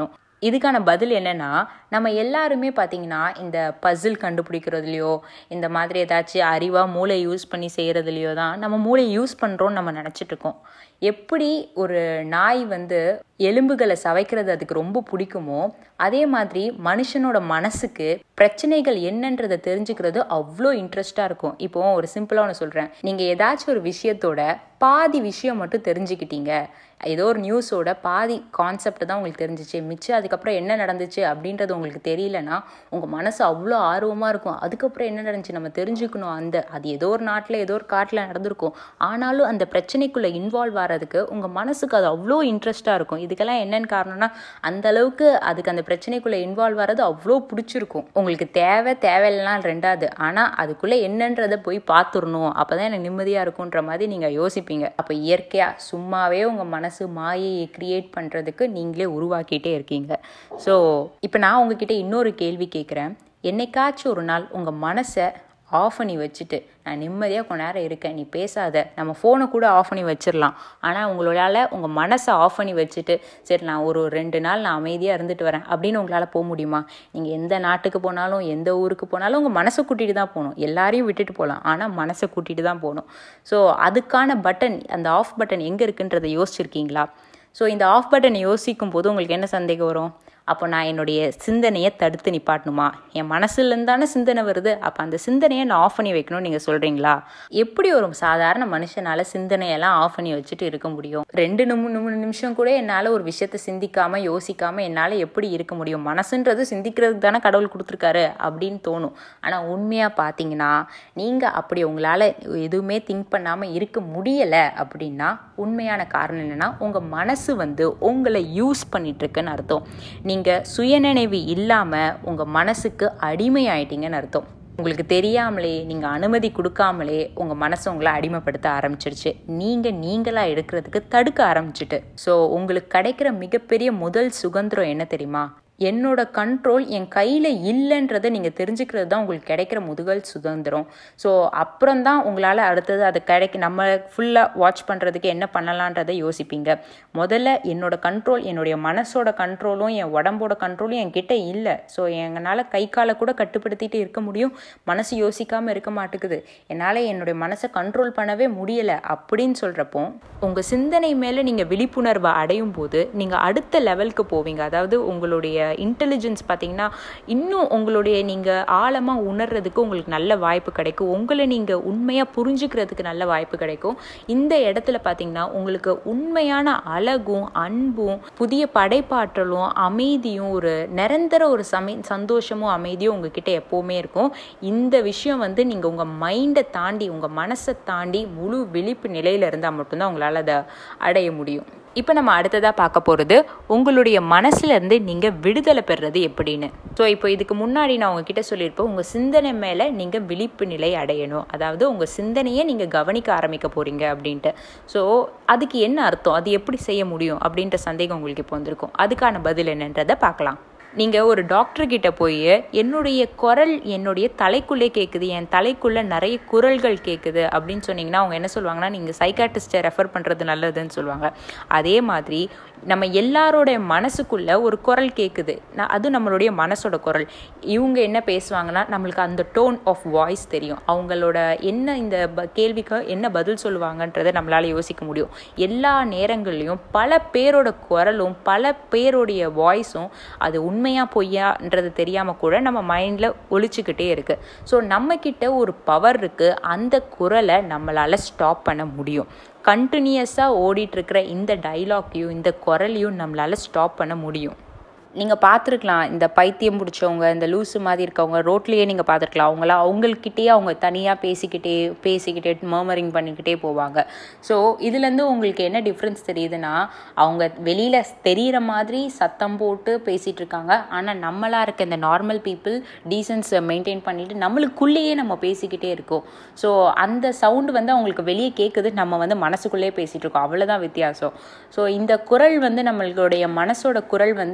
இதுக்கான பதில் என்னன்னா நம்ம எல்லாருமே பார்த்தீங்கன்னா இந்த பசில் கண்டுபிடிக்கிறதுலையோ இந்த மாதிரி ஏதாச்சும் அறிவாக மூளை யூஸ் பண்ணி செய்கிறதுலையோ தான் நம்ம மூளை யூஸ் பண்ணுறோன்னு நம்ம நினச்சிட்டு இருக்கோம் எப்படி ஒரு நாய் வந்து எலும்புகளை சவைக்கிறது அதுக்கு ரொம்ப பிடிக்குமோ அதே மாதிரி மனுஷனோட மனசுக்கு பிரச்சனைகள் என்னன்றதை தெரிஞ்சுக்கிறது அவ்வளோ இன்ட்ரெஸ்டாக இருக்கும் இப்போ ஒரு சிம்பிளாக ஒன்று சொல்கிறேன் நீங்கள் ஏதாச்சும் ஒரு விஷயத்தோட பாதி விஷயம் மட்டும் தெரிஞ்சுக்கிட்டீங்க ஏதோ ஒரு நியூஸோட பாதி கான்செப்ட் தான் உங்களுக்கு தெரிஞ்சிச்சு மிச்சம் அதுக்கப்புறம் என்ன நடந்துச்சு அப்படின்றது உங்களுக்கு தெரியலனா உங்கள் மனசு அவ்வளோ ஆர்வமாக இருக்கும் அதுக்கப்புறம் என்ன நடந்துச்சு நம்ம தெரிஞ்சுக்கணும் அந்த அது ஏதோ ஒரு நாட்டில் ஏதோ ஒரு காட்டில் நடந்திருக்கும் ஆனாலும் அந்த பிரச்சனைக்குள்ளே இன்வால்வ் ஆகிறதுக்கு உங்கள் மனசுக்கு அது அவ்வளோ இன்ட்ரெஸ்ட்டாக இருக்கும் இதுக்கெல்லாம் என்னென்னு காரணம்னா அந்த அளவுக்கு அதுக்கு அந்த பிரச்சனைக்குள்ளே இன்வால்வ் ஆகிறது அவ்வளோ பிடிச்சிருக்கும் உங்களுக்கு தேவை தேவையில்லாம் ரெண்டாவது ஆனால் அதுக்குள்ளே என்னன்றதை போய் பார்த்துடணும் அப்போ தான் எனக்கு நிம்மதியாக இருக்குன்ற மாதிரி நீங்கள் யோசிப்பீங்க அப்போ இயற்கையாக சும்மாவே உங்கள் மனசு மாயையை கிரியேட் பண்ணுறதுக்கு நீங்களே உருவாக்கிட்டே இருக்கீங்க ஸோ இப்போ நான் உங்ககிட்ட இன்னொரு கேள்வி கேட்குறேன் என்னைக்காச்சும் ஒரு நாள் உங்கள் மனசை ஆஃப் பண்ணி வச்சுட்டு நான் நிம்மதியாக கொஞ்ச நேரம் இருக்கேன் நீ பேசாத நம்ம ஃபோனை கூட ஆஃப் பண்ணி வச்சிடலாம் ஆனால் உங்களால் உங்கள் மனசை ஆஃப் பண்ணி வச்சுட்டு சரி நான் ஒரு ரெண்டு நாள் நான் அமைதியாக இருந்துட்டு வரேன் அப்படின்னு உங்களால் போக முடியுமா நீங்கள் எந்த நாட்டுக்கு போனாலும் எந்த ஊருக்கு போனாலும் உங்கள் மனசை கூட்டிகிட்டு தான் போகணும் எல்லாரையும் விட்டுட்டு போகலாம் ஆனால் மனசை கூட்டிகிட்டு தான் போகணும் ஸோ அதுக்கான பட்டன் அந்த ஆஃப் பட்டன் எங்கே இருக்குன்றதை யோசிச்சிருக்கீங்களா ஸோ இந்த ஆஃப் பட்டனை யோசிக்கும் போது உங்களுக்கு என்ன சந்தேகம் வரும் அப்போ நான் என்னுடைய சிந்தனையை தடுத்து நிப்பாட்டணுமா என் மனசுலேருந்து தானே சிந்தனை வருது அப்போ அந்த சிந்தனையை நான் ஆஃப் பண்ணி வைக்கணும்னு நீங்கள் சொல்கிறீங்களா எப்படி ஒரு சாதாரண மனுஷனால் சிந்தனையெல்லாம் ஆஃப் பண்ணி வச்சுட்டு இருக்க முடியும் ரெண்டு நிமி மூணு நிமிஷம் கூட என்னால் ஒரு விஷயத்த சிந்திக்காமல் யோசிக்காமல் என்னால் எப்படி இருக்க முடியும் மனசுன்றது சிந்திக்கிறதுக்கு தானே கடவுள் கொடுத்துருக்காரு அப்படின்னு தோணும் ஆனால் உண்மையாக பார்த்தீங்கன்னா நீங்கள் அப்படி உங்களால் எதுவுமே திங்க் பண்ணாமல் இருக்க முடியலை அப்படின்னா உண்மையான காரணம் என்னென்னா உங்கள் மனசு வந்து உங்களை யூஸ் பண்ணிகிட்ருக்குன்னு அர்த்தம் நீங்கள் சுயநினைவு இல்லாமல் உங்கள் மனசுக்கு அடிமை ஆயிட்டீங்கன்னு அர்த்தம் உங்களுக்கு தெரியாமலே நீங்கள் அனுமதி கொடுக்காமலே உங்கள் மனசை உங்களை அடிமைப்படுத்த ஆரம்பிச்சிருச்சு நீங்கள் நீங்களாக எடுக்கிறதுக்கு தடுக்க ஆரம்பிச்சிட்டு ஸோ உங்களுக்கு கிடைக்கிற மிகப்பெரிய முதல் சுதந்திரம் என்ன தெரியுமா என்னோட கண்ட்ரோல் என் கையில் இல்லைன்றதை நீங்கள் தெரிஞ்சுக்கிறது தான் உங்களுக்கு கிடைக்கிற முதுகல் சுதந்திரம் ஸோ அப்புறம் தான் உங்களால் அடுத்தது அது கிடைக்க நம்ம ஃபுல்லாக வாட்ச் பண்ணுறதுக்கு என்ன பண்ணலான்றதை யோசிப்பீங்க முதல்ல என்னோட கண்ட்ரோல் என்னுடைய மனசோட கண்ட்ரோலும் என் உடம்போட கண்ட்ரோலும் என் கிட்ட இல்லை ஸோ எங்களால் கை காலை கூட கட்டுப்படுத்திட்டு இருக்க முடியும் மனசு யோசிக்காமல் இருக்க மாட்டேங்குது என்னால் என்னுடைய மனசை கண்ட்ரோல் பண்ணவே முடியலை அப்படின்னு சொல்கிறப்போ உங்கள் சிந்தனை மேலே நீங்கள் விழிப்புணர்வை அடையும் போது நீங்கள் அடுத்த லெவலுக்கு போவீங்க அதாவது உங்களுடைய இன்டெலிஜென்ஸ் பார்த்தீங்கன்னா இன்னும் உங்களுடைய நீங்கள் ஆழமாக உணர்றதுக்கு உங்களுக்கு நல்ல வாய்ப்பு கிடைக்கும் உங்களை நீங்கள் உண்மையாக புரிஞ்சுக்கிறதுக்கு நல்ல வாய்ப்பு கிடைக்கும் இந்த இடத்துல பார்த்தீங்கன்னா உங்களுக்கு உண்மையான அழகும் அன்பும் புதிய படைப்பாற்றலும் அமைதியும் ஒரு நிரந்தர ஒரு சமை சந்தோஷமும் அமைதியும் உங்ககிட்ட எப்போவுமே இருக்கும் இந்த விஷயம் வந்து நீங்கள் உங்கள் மைண்டை தாண்டி உங்கள் மனசை தாண்டி முழு விழிப்பு நிலையில் இருந்தால் மட்டும்தான் உங்களால் அதை அடைய முடியும் இப்போ நம்ம அடுத்ததாக பார்க்க போகிறது உங்களுடைய மனசுலேருந்து நீங்கள் விடுதலை பெறுறது எப்படின்னு ஸோ இப்போ இதுக்கு முன்னாடி நான் உங்ககிட்ட சொல்லியிருப்பேன் உங்கள் சிந்தனை மேலே நீங்கள் விழிப்பு நிலை அடையணும் அதாவது உங்கள் சிந்தனையை நீங்கள் கவனிக்க ஆரம்பிக்க போகிறீங்க அப்படின்ட்டு ஸோ அதுக்கு என்ன அர்த்தம் அது எப்படி செய்ய முடியும் அப்படின்ற சந்தேகம் உங்களுக்கு இப்போ வந்திருக்கும் அதுக்கான பதில் என்னன்றதை பார்க்கலாம் நீங்கள் ஒரு டாக்டர்கிட்ட போய் என்னுடைய குரல் என்னுடைய தலைக்குள்ளே கேட்குது என் தலைக்குள்ளே நிறைய குரல்கள் கேட்குது அப்படின்னு சொன்னீங்கன்னா அவங்க என்ன சொல்லுவாங்கன்னா நீங்கள் சைக்காட்டிஸ்ட்டை ரெஃபர் பண்ணுறது நல்லதுன்னு சொல்லுவாங்க அதே மாதிரி நம்ம எல்லாரோடைய மனசுக்குள்ளே ஒரு குரல் கேட்குது நான் அது நம்மளுடைய மனசோட குரல் இவங்க என்ன பேசுவாங்கன்னா நம்மளுக்கு அந்த டோன் ஆஃப் வாய்ஸ் தெரியும் அவங்களோட என்ன இந்த ப கேள்விக்கு என்ன பதில் சொல்லுவாங்கன்றதை நம்மளால் யோசிக்க முடியும் எல்லா நேரங்கள்லையும் பல பேரோட குரலும் பல பேருடைய வாய்ஸும் அது உண்மையாக பொய்யான்றது தெரியாமல் கூட நம்ம மைண்டில் ஒழிச்சுக்கிட்டே இருக்குது ஸோ நம்மக்கிட்ட ஒரு பவர் இருக்குது அந்த குரலை நம்மளால் ஸ்டாப் பண்ண முடியும் கண்டினியூஸாக ஓடிட்டுருக்கிற இந்த டைலாக்கையும் இந்த குரலையும் நம்மளால் ஸ்டாப் பண்ண முடியும் நீங்கள் பார்த்துருக்கலாம் இந்த பைத்தியம் பிடிச்சவங்க இந்த லூஸு மாதிரி இருக்கவங்க ரோட்லேயே நீங்கள் பார்த்துருக்கலாம் அவங்களாம் அவங்கக்கிட்டே அவங்க தனியாக பேசிக்கிட்டே பேசிக்கிட்டே மர்மரிங் பண்ணிக்கிட்டே போவாங்க ஸோ இதுலேருந்து உங்களுக்கு என்ன டிஃப்ரென்ஸ் தெரியுதுன்னா அவங்க வெளியில் தெரிகிற மாதிரி சத்தம் போட்டு பேசிகிட்டு இருக்காங்க ஆனால் நம்மளாக இருக்க இந்த நார்மல் பீப்புள் டீசன்ஸை மெயின்டைன் பண்ணிவிட்டு நம்மளுக்குள்ளேயே நம்ம பேசிக்கிட்டே இருக்கோம் ஸோ அந்த சவுண்டு வந்து அவங்களுக்கு வெளியே கேட்குது நம்ம வந்து மனசுக்குள்ளேயே பேசிகிட்டு இருக்கோம் அவ்வளோதான் வித்தியாசம் ஸோ இந்த குரல் வந்து நம்மளுடைய மனசோட குரல் வந்து ஏக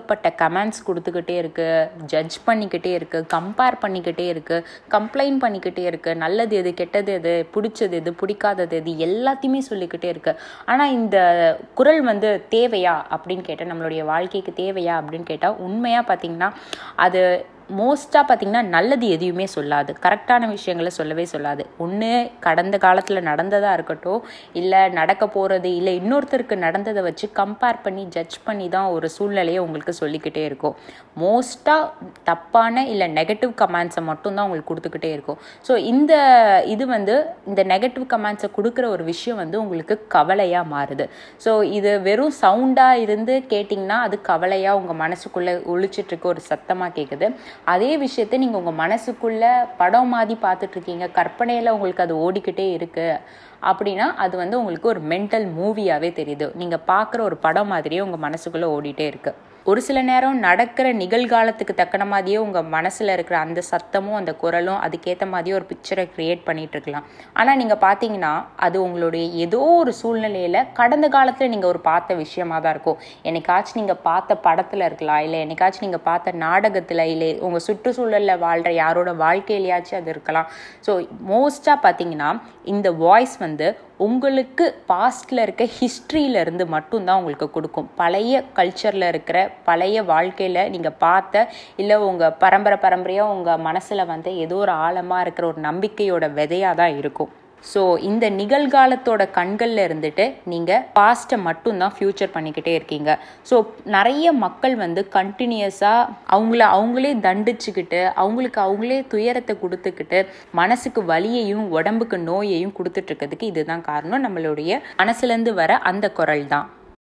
ஏகப்பட்ட கமெண்ட்ஸ் கொடுத்துக்கிட்டே இருக்குது ஜட்ஜ் பண்ணிக்கிட்டே இருக்குது கம்பேர் பண்ணிக்கிட்டே இருக்குது கம்ப்ளைண்ட் பண்ணிக்கிட்டே இருக்குது நல்லது எது கெட்டது எது பிடிச்சது எது பிடிக்காதது எது எல்லாத்தையுமே சொல்லிக்கிட்டே இருக்குது ஆனால் இந்த குரல் வந்து தேவையா அப்படின்னு கேட்டால் நம்மளுடைய வாழ்க்கைக்கு தேவையா அப்படின்னு கேட்டால் உண்மையாக பார்த்தீங்கன்னா அது மோஸ்ட்டாக பார்த்திங்கன்னா நல்லது எதையுமே சொல்லாது கரெக்டான விஷயங்களை சொல்லவே சொல்லாது ஒன்று கடந்த காலத்தில் நடந்ததாக இருக்கட்டும் இல்லை நடக்க போகிறது இல்லை இன்னொருத்தருக்கு நடந்ததை வச்சு கம்பேர் பண்ணி ஜட்ஜ் பண்ணி தான் ஒரு சூழ்நிலையை உங்களுக்கு சொல்லிக்கிட்டே இருக்கும் மோஸ்ட்டாக தப்பான இல்லை நெகட்டிவ் கமெண்ட்ஸை மட்டும்தான் உங்களுக்கு கொடுத்துக்கிட்டே இருக்கும் ஸோ இந்த இது வந்து இந்த நெகட்டிவ் கமெண்ட்ஸை கொடுக்குற ஒரு விஷயம் வந்து உங்களுக்கு கவலையாக மாறுது ஸோ இது வெறும் சவுண்டாக இருந்து கேட்டிங்கன்னா அது கவலையாக உங்கள் மனசுக்குள்ளே ஒழிச்சிட்ருக்க ஒரு சத்தமாக கேட்குது அதே விஷயத்தை நீங்கள் உங்கள் மனசுக்குள்ளே படம் மாதிரி பார்த்துட்ருக்கீங்க கற்பனையில் உங்களுக்கு அது ஓடிக்கிட்டே இருக்குது அப்படின்னா அது வந்து உங்களுக்கு ஒரு மென்டல் மூவியாகவே தெரியுது நீங்கள் பார்க்குற ஒரு படம் மாதிரியே உங்கள் மனசுக்குள்ளே ஓடிட்டே இருக்குது ஒரு சில நேரம் நடக்கிற நிகழ்காலத்துக்கு தக்கன மாதிரியே உங்கள் மனசில் இருக்கிற அந்த சத்தமும் அந்த குரலும் அதுக்கேற்ற மாதிரியே ஒரு பிக்சரை க்ரியேட் பண்ணிகிட்டு இருக்கலாம் ஆனால் நீங்கள் பார்த்தீங்கன்னா அது உங்களுடைய ஏதோ ஒரு சூழ்நிலையில் கடந்த காலத்தில் நீங்கள் ஒரு பார்த்த விஷயமா தான் இருக்கும் என்னைக்காச்சும் நீங்கள் பார்த்த படத்தில் இருக்கலாம் இல்லை என்னைக்காச்சும் நீங்கள் பார்த்த நாடகத்தில் இல்லை உங்கள் சுற்றுச்சூழலில் வாழ்கிற யாரோட வாழ்க்கையிலையாச்சும் அது இருக்கலாம் ஸோ மோஸ்ட்டாக பார்த்தீங்கன்னா இந்த வாய்ஸ் வந்து உங்களுக்கு பாஸ்டில் இருக்க ஹிஸ்ட்ரியிலேருந்து மட்டும்தான் உங்களுக்கு கொடுக்கும் பழைய கல்ச்சரில் இருக்கிற பழைய வாழ்க்கையில் நீங்கள் பார்த்த இல்லை உங்கள் பரம்பரை பரம்பரையாக உங்கள் மனசில் வந்து ஏதோ ஒரு ஆழமாக இருக்கிற ஒரு நம்பிக்கையோட விதையாக தான் இருக்கும் ஸோ இந்த நிகழ்காலத்தோட கண்களில் இருந்துட்டு நீங்கள் பாஸ்ட்டை மட்டும்தான் ஃப்யூச்சர் பண்ணிக்கிட்டே இருக்கீங்க ஸோ நிறைய மக்கள் வந்து கண்டினியூஸாக அவங்கள அவங்களே தண்டிச்சுக்கிட்டு அவங்களுக்கு அவங்களே துயரத்தை கொடுத்துக்கிட்டு மனசுக்கு வலியையும் உடம்புக்கு நோயையும் கொடுத்துட்ருக்கிறதுக்கு இதுதான் காரணம் நம்மளுடைய மனசுலேருந்து வர அந்த குரல் தான்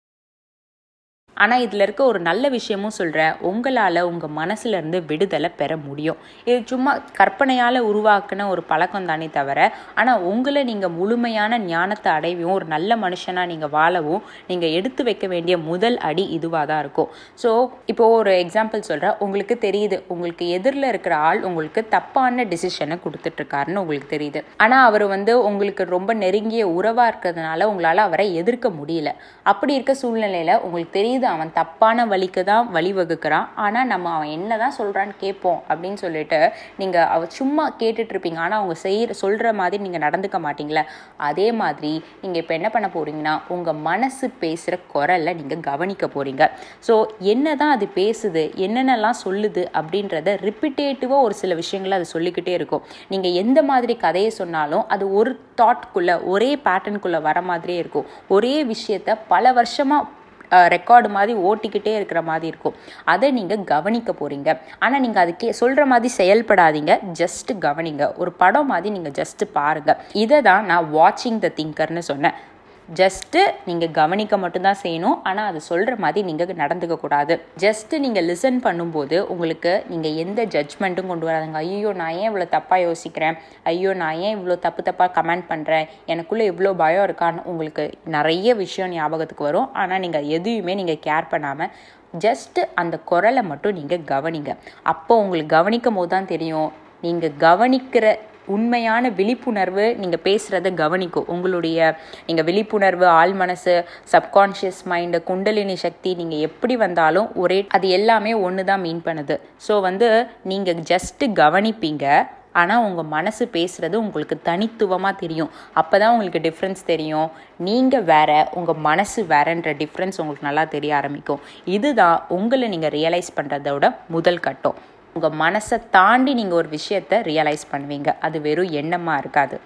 ஆனால் இதில் இருக்க ஒரு நல்ல விஷயமும் சொல்கிறேன் உங்களால் உங்கள் மனசுலேருந்து விடுதலை பெற முடியும் இது சும்மா கற்பனையால் உருவாக்குன ஒரு பழக்கம் தானே தவிர ஆனால் உங்களை நீங்கள் முழுமையான ஞானத்தை அடைவும் ஒரு நல்ல மனுஷனாக நீங்கள் வாழவும் நீங்கள் எடுத்து வைக்க வேண்டிய முதல் அடி இதுவாக தான் இருக்கும் ஸோ இப்போது ஒரு எக்ஸாம்பிள் சொல்கிறேன் உங்களுக்கு தெரியுது உங்களுக்கு எதிரில் இருக்கிற ஆள் உங்களுக்கு தப்பான டிசிஷனை கொடுத்துட்ருக்காருன்னு உங்களுக்கு தெரியுது ஆனால் அவர் வந்து உங்களுக்கு ரொம்ப நெருங்கிய உறவாக இருக்கிறதுனால உங்களால் அவரை எதிர்க்க முடியல அப்படி இருக்க சூழ்நிலையில் உங்களுக்கு தெரியுது அவன் தப்பான வழிக்கு தான் வழிவகுக்கிறான் ஆனால் நம்ம அவன் என்ன தான் சொல்கிறான்னு கேட்போம் அப்படின்னு சொல்லிட்டு நீங்கள் அவ சும்மா கேட்டுட்ருப்பீங்க ஆனால் அவங்க செய்கிற சொல்கிற மாதிரி நீங்கள் நடந்துக்க மாட்டீங்களே அதே மாதிரி நீங்கள் இப்போ என்ன பண்ண போகிறீங்கன்னா உங்கள் மனசு பேசுகிற குரலை நீங்கள் கவனிக்க போகிறீங்க ஸோ என்ன தான் அது பேசுது என்னென்னலாம் சொல்லுது அப்படின்றத ரிப்பிட்டேட்டிவாக ஒரு சில விஷயங்களை அது சொல்லிக்கிட்டே இருக்கும் நீங்கள் எந்த மாதிரி கதையை சொன்னாலும் அது ஒரு தாட்குள்ளே ஒரே பேட்டர்னுக்குள்ளே வர மாதிரியே இருக்கும் ஒரே விஷயத்த பல வருஷமாக ரெக்கார்டு மாதிரி ஓட்டிக்கிட்டே இருக்கிற மாதிரி இருக்கும் அதை நீங்கள் கவனிக்க போகிறீங்க ஆனால் நீங்கள் அதுக்கே சொல்கிற மாதிரி செயல்படாதீங்க ஜஸ்ட்டு கவனிங்க ஒரு படம் மாதிரி நீங்கள் ஜஸ்ட்டு பாருங்கள் இதை தான் நான் வாட்சிங் த திங்கர்னு சொன்னேன் ஜஸ்ட்டு நீங்கள் கவனிக்க மட்டும்தான் செய்யணும் ஆனால் அது சொல்கிற மாதிரி நீங்கள் நடந்துக்க கூடாது ஜஸ்ட்டு நீங்கள் லிசன் பண்ணும்போது உங்களுக்கு நீங்கள் எந்த ஜட்ஜ்மெண்ட்டும் கொண்டு வராதுங்க ஐயோ நான் ஏன் இவ்வளோ தப்பாக யோசிக்கிறேன் ஐயோ நான் ஏன் இவ்வளோ தப்பு தப்பாக கமெண்ட் பண்ணுறேன் எனக்குள்ளே இவ்வளோ பயம் இருக்கான்னு உங்களுக்கு நிறைய விஷயம் ஞாபகத்துக்கு வரும் ஆனால் நீங்கள் எதையுமே நீங்கள் கேர் பண்ணாமல் ஜஸ்ட்டு அந்த குரலை மட்டும் நீங்கள் கவனிங்க அப்போ உங்களுக்கு கவனிக்கும் போது தான் தெரியும் நீங்கள் கவனிக்கிற உண்மையான விழிப்புணர்வு நீங்கள் பேசுகிறத கவனிக்கும் உங்களுடைய நீங்கள் விழிப்புணர்வு ஆள் மனசு சப்கான்ஷியஸ் மைண்டு குண்டலினி சக்தி நீங்கள் எப்படி வந்தாலும் ஒரே அது எல்லாமே ஒன்று தான் மீன் பண்ணுது ஸோ வந்து நீங்கள் ஜஸ்ட்டு கவனிப்பீங்க ஆனால் உங்கள் மனசு பேசுகிறது உங்களுக்கு தனித்துவமாக தெரியும் அப்போ தான் உங்களுக்கு டிஃப்ரென்ஸ் தெரியும் நீங்கள் வேற உங்கள் மனசு வேறன்ற டிஃப்ரென்ஸ் உங்களுக்கு நல்லா தெரிய ஆரம்பிக்கும் இதுதான் உங்களை நீங்கள் ரியலைஸ் பண்ணுறதோட முதல் கட்டம் உங்கள் மனசை தாண்டி நீங்கள் ஒரு விஷயத்தை ரியலைஸ் பண்ணுவீங்க அது வெறும் எண்ணமாக இருக்காது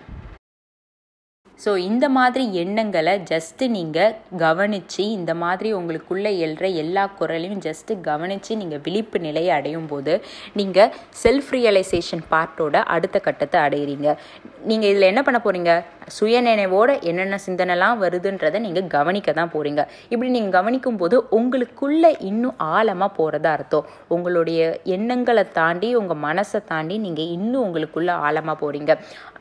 ஸோ இந்த மாதிரி எண்ணங்களை ஜஸ்ட்டு நீங்கள் கவனித்து இந்த மாதிரி உங்களுக்குள்ளே எழுற எல்லா குரலையும் ஜஸ்ட்டு கவனித்து நீங்கள் விழிப்பு நிலையை அடையும் போது நீங்கள் செல்ஃப் ரியலைசேஷன் பார்ட்டோட அடுத்த கட்டத்தை அடையிறீங்க நீங்கள் இதில் என்ன பண்ண போகிறீங்க சுயநினைவோட என்னென்ன சிந்தனைலாம் வருதுன்றதை நீங்கள் கவனிக்க தான் போகிறீங்க இப்படி நீங்கள் கவனிக்கும் போது உங்களுக்குள்ளே இன்னும் ஆழமாக போகிறதா அர்த்தம் உங்களுடைய எண்ணங்களை தாண்டி உங்கள் மனசை தாண்டி நீங்கள் இன்னும் உங்களுக்குள்ளே ஆழமாக போகிறீங்க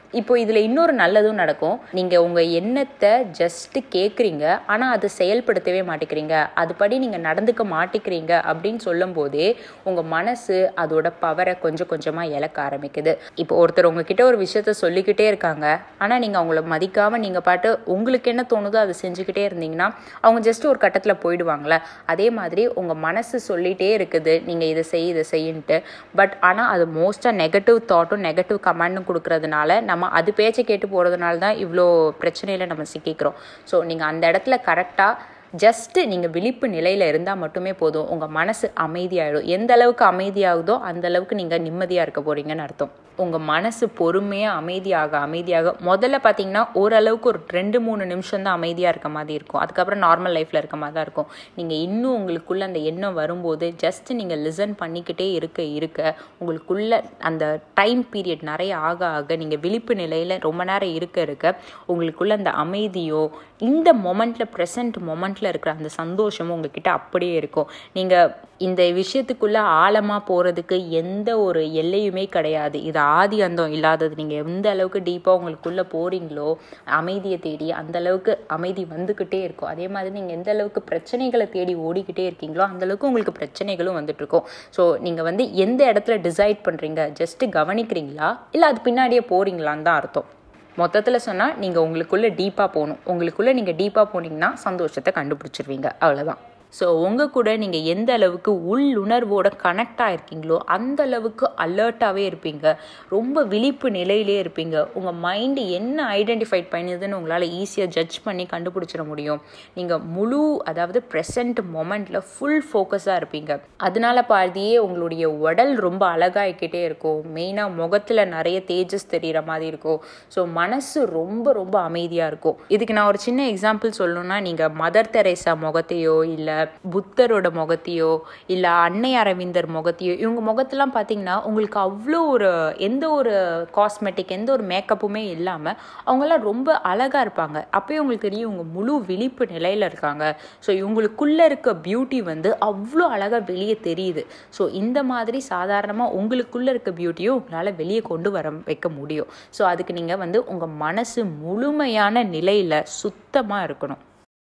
இப்போ இதில் இன்னொரு நல்லதும் நடக்கும் நீங்கள் உங்கள் எண்ணத்தை ஜஸ்ட்டு கேட்குறீங்க ஆனால் அதை செயல்படுத்தவே மாட்டேங்கிறீங்க அதுபடி நீங்கள் நடந்துக்க மாட்டேங்கிறீங்க அப்படின்னு சொல்லும் போதே உங்கள் மனசு அதோட பவரை கொஞ்சம் கொஞ்சமாக இழக்க ஆரம்பிக்குது இப்போ ஒருத்தர் உங்ககிட்ட ஒரு விஷயத்த சொல்லிக்கிட்டே இருக்காங்க ஆனால் நீங்கள் அவங்கள மதிக்காமல் நீங்கள் பாட்டு உங்களுக்கு என்ன தோணுதோ அதை செஞ்சுக்கிட்டே இருந்தீங்கன்னா அவங்க ஜஸ்ட் ஒரு கட்டத்தில் போயிடுவாங்களே அதே மாதிரி உங்கள் மனசு சொல்லிகிட்டே இருக்குது நீங்கள் இதை செய் இதை செய்யின்ட்டு பட் ஆனால் அது மோஸ்ட்டாக நெகட்டிவ் தாட்டும் நெகட்டிவ் கமெண்டும் கொடுக்கறதுனால நம்ம அது பேச்சை கேட்டு போகிறதுனால தான் இவ்வளோ பிரச்சனையில் நம்ம சிக்கிக்கிறோம் ஸோ நீங்கள் அந்த இடத்துல கரெக்டாக ஜஸ்ட்டு நீங்கள் விழிப்பு நிலையில் இருந்தால் மட்டுமே போதும் உங்கள் மனசு அமைதியாகிடும் எந்த அளவுக்கு அமைதியாகுதோ அந்த அளவுக்கு நீங்கள் நிம்மதியாக இருக்க போகிறீங்கன்னு அர்த்தம் உங்கள் மனசு பொறுமையாக அமைதியாக அமைதியாக முதல்ல பார்த்தீங்கன்னா ஓரளவுக்கு ஒரு ரெண்டு மூணு நிமிஷம் தான் அமைதியாக இருக்க மாதிரி இருக்கும் அதுக்கப்புறம் நார்மல் லைஃப்பில் இருக்க மாதிரி தான் இருக்கும் நீங்கள் இன்னும் உங்களுக்குள்ளே அந்த எண்ணம் வரும்போது ஜஸ்ட் நீங்கள் லிசன் பண்ணிக்கிட்டே இருக்க இருக்க உங்களுக்குள்ள அந்த டைம் பீரியட் நிறைய ஆக ஆக நீங்கள் விழிப்பு நிலையில் ரொம்ப நேரம் இருக்க இருக்க உங்களுக்குள்ள அந்த அமைதியோ இந்த மொமெண்ட்டில் ப்ரெசன்ட் மொமெண்ட்டில் இருக்கிற அந்த சந்தோஷமும் உங்ககிட்ட அப்படியே இருக்கும் நீங்கள் இந்த விஷயத்துக்குள்ளே ஆழமாக போகிறதுக்கு எந்த ஒரு எல்லையுமே கிடையாது இது ஆதி அந்தம் இல்லாதது நீங்கள் எந்த அளவுக்கு டீப்பாக உங்களுக்குள்ளே போகிறீங்களோ அமைதியை தேடி அந்த அளவுக்கு அமைதி வந்துக்கிட்டே இருக்கும் அதே மாதிரி நீங்கள் எந்த அளவுக்கு பிரச்சனைகளை தேடி ஓடிக்கிட்டே இருக்கீங்களோ அந்த அளவுக்கு உங்களுக்கு பிரச்சனைகளும் வந்துட்டுருக்கும் ஸோ நீங்கள் வந்து எந்த இடத்துல டிசைட் பண்ணுறீங்க ஜஸ்ட்டு கவனிக்கிறீங்களா இல்லை அது பின்னாடியே போகிறீங்களான்னு தான் அர்த்தம் மொத்தத்தில் சொன்னால் நீங்கள் உங்களுக்குள்ளே டீப்பாக போகணும் உங்களுக்குள்ளே நீங்கள் டீப்பாக போனீங்கன்னா சந்தோஷத்தை கண்டுபிடிச்சிருவீங்க அவ்வளோதான் ஸோ உங்கள் கூட நீங்கள் எந்த அளவுக்கு உள்ளுணர்வோட கனெக்ட் ஆகிருக்கீங்களோ அந்த அளவுக்கு அலர்ட்டாகவே இருப்பீங்க ரொம்ப விழிப்பு நிலையிலே இருப்பீங்க உங்கள் மைண்டு என்ன ஐடென்டிஃபைட் பண்ணுதுன்னு உங்களால் ஈஸியாக ஜட்ஜ் பண்ணி கண்டுபிடிச்சிட முடியும் நீங்கள் முழு அதாவது ப்ரெசண்ட் மொமெண்ட்டில் ஃபுல் ஃபோக்கஸாக இருப்பீங்க அதனால பாதியே உங்களுடைய உடல் ரொம்ப அழகாகிக்கிட்டே இருக்கும் மெயினாக முகத்தில் நிறைய தேஜஸ் தெரிகிற மாதிரி இருக்கும் ஸோ மனசு ரொம்ப ரொம்ப அமைதியாக இருக்கும் இதுக்கு நான் ஒரு சின்ன எக்ஸாம்பிள் சொல்லணும்னா நீங்கள் மதர் தெரேசா முகத்தையோ இல்லை புத்தரோட முகத்தையோ இல்லை அன்னை அரவிந்தர் முகத்தையோ இவங்க முகத்தெல்லாம் பார்த்தீங்கன்னா உங்களுக்கு அவ்வளோ ஒரு எந்த ஒரு காஸ்மெட்டிக் எந்த ஒரு மேக்கப்புமே இல்லாமல் அவங்கெல்லாம் ரொம்ப அழகாக இருப்பாங்க அப்போயே உங்களுக்கு தெரியும் இவங்க முழு விழிப்பு நிலையில் இருக்காங்க ஸோ இவங்களுக்குள்ளே இருக்க பியூட்டி வந்து அவ்வளோ அழகாக வெளியே தெரியுது ஸோ இந்த மாதிரி சாதாரணமாக உங்களுக்குள்ளே இருக்க பியூட்டியும் உங்களால் வெளியே கொண்டு வர வைக்க முடியும் ஸோ அதுக்கு நீங்கள் வந்து உங்கள் மனசு முழுமையான நிலையில் சுத்தமாக இருக்கணும்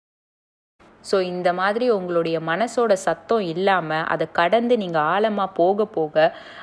ஸோ இந்த மாதிரி உங்களுடைய மனசோட சத்தம் இல்லாமல் அதை கடந்து நீங்கள் ஆழமாக போக போக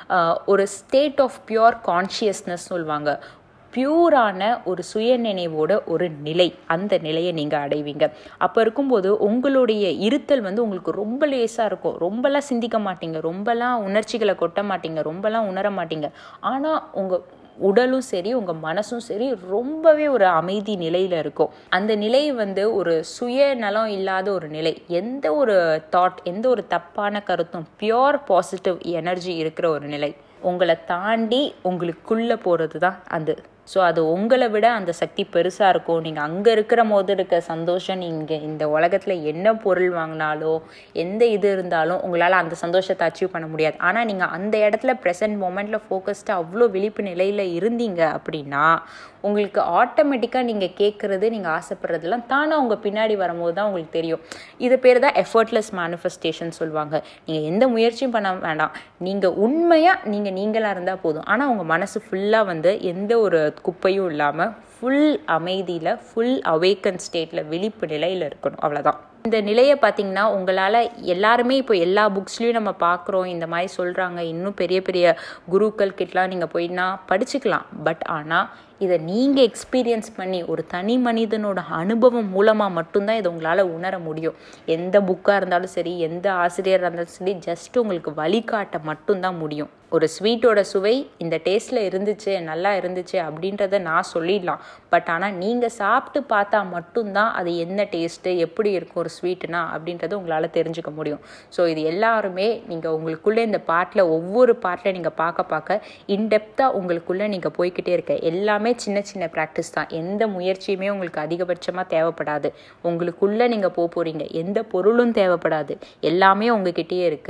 ஒரு ஸ்டேட் ஆஃப் பியோர் கான்ஷியஸ்னஸ் சொல்லுவாங்க பியூரான ஒரு சுயநினைவோட ஒரு நிலை அந்த நிலையை நீங்கள் அடைவீங்க அப்போ இருக்கும்போது உங்களுடைய இருத்தல் வந்து உங்களுக்கு ரொம்ப லேசாக இருக்கும் ரொம்பலாம் சிந்திக்க மாட்டீங்க ரொம்பலாம் உணர்ச்சிகளை கொட்ட மாட்டீங்க ரொம்பலாம் உணர மாட்டீங்க ஆனால் உங்கள் உடலும் சரி உங்கள் மனசும் சரி ரொம்பவே ஒரு அமைதி நிலையில் இருக்கும் அந்த நிலை வந்து ஒரு சுயநலம் இல்லாத ஒரு நிலை எந்த ஒரு தாட் எந்த ஒரு தப்பான கருத்தும் பியோர் பாசிட்டிவ் எனர்ஜி இருக்கிற ஒரு நிலை உங்களை தாண்டி உங்களுக்குள்ளே போகிறது தான் அந்த ஸோ அது உங்களை விட அந்த சக்தி பெருசாக இருக்கும் நீங்கள் அங்கே இருக்கிற போது இருக்க சந்தோஷம் நீங்கள் இந்த உலகத்தில் என்ன பொருள் வாங்கினாலோ எந்த இது இருந்தாலும் உங்களால் அந்த சந்தோஷத்தை அச்சீவ் பண்ண முடியாது ஆனால் நீங்கள் அந்த இடத்துல ப்ரெசன்ட் மூமெண்ட்டில் ஃபோக்கஸ்டாக அவ்வளோ விழிப்பு நிலையில் இருந்தீங்க அப்படின்னா உங்களுக்கு ஆட்டோமேட்டிக்காக நீங்கள் கேட்குறது நீங்கள் ஆசைப்படுறதுலாம் தானாக உங்கள் பின்னாடி வரும்போது தான் உங்களுக்கு தெரியும் இது பேர் தான் எஃபர்ட்லெஸ் மேனிஃபெஸ்டேஷன் சொல்லுவாங்க நீங்கள் எந்த முயற்சியும் பண்ண வேண்டாம் நீங்கள் உண்மையாக நீங்கள் நீங்களாக இருந்தால் போதும் ஆனால் உங்கள் மனசு ஃபுல்லாக வந்து எந்த ஒரு குப்பையும் இல்லாமல் ஃபுல் அமைதியில் ஃபுல் அவேக்கன் ஸ்டேட்டில் விழிப்பு நிலையில் இருக்கணும் அவ்வளோதான் இந்த நிலையை பார்த்தீங்கன்னா உங்களால் எல்லாருமே இப்போ எல்லா புக்ஸ்லேயும் நம்ம பார்க்குறோம் இந்த மாதிரி சொல்கிறாங்க இன்னும் பெரிய பெரிய குருக்கள் கிட்டலாம் நீங்கள் போயின்னா படிச்சுக்கலாம் பட் ஆனால் இதை நீங்கள் எக்ஸ்பீரியன்ஸ் பண்ணி ஒரு தனி மனிதனோட அனுபவம் மூலமாக மட்டும்தான் இதை உங்களால் உணர முடியும் எந்த புக்காக இருந்தாலும் சரி எந்த ஆசிரியராக இருந்தாலும் சரி ஜஸ்ட் உங்களுக்கு வழிகாட்ட மட்டும்தான் முடியும் ஒரு ஸ்வீட்டோட சுவை இந்த டேஸ்ட்டில் இருந்துச்சு நல்லா இருந்துச்சு அப்படின்றத நான் சொல்லிடலாம் பட் ஆனால் நீங்கள் சாப்பிட்டு பார்த்தா மட்டும்தான் அது என்ன டேஸ்ட்டு எப்படி இருக்கும் ஒரு ஸ்வீட்டுனா அப்படின்றத உங்களால் தெரிஞ்சுக்க முடியும் ஸோ இது எல்லாருமே நீங்கள் உங்களுக்குள்ளே இந்த பாட்டில் ஒவ்வொரு பாட்டில் நீங்கள் பார்க்க பார்க்க இன்டெப்த்தாக உங்களுக்குள்ளே நீங்கள் போய்கிட்டே இருக்க எல்லாமே சின்ன சின்ன ப்ராக்டிஸ் தான் எந்த முயற்சியுமே உங்களுக்கு அதிகபட்சமாக தேவைப்படாது உங்களுக்குள்ளே நீங்கள் போக போகிறீங்க எந்த பொருளும் தேவைப்படாது எல்லாமே உங்ககிட்டயே இருக்குது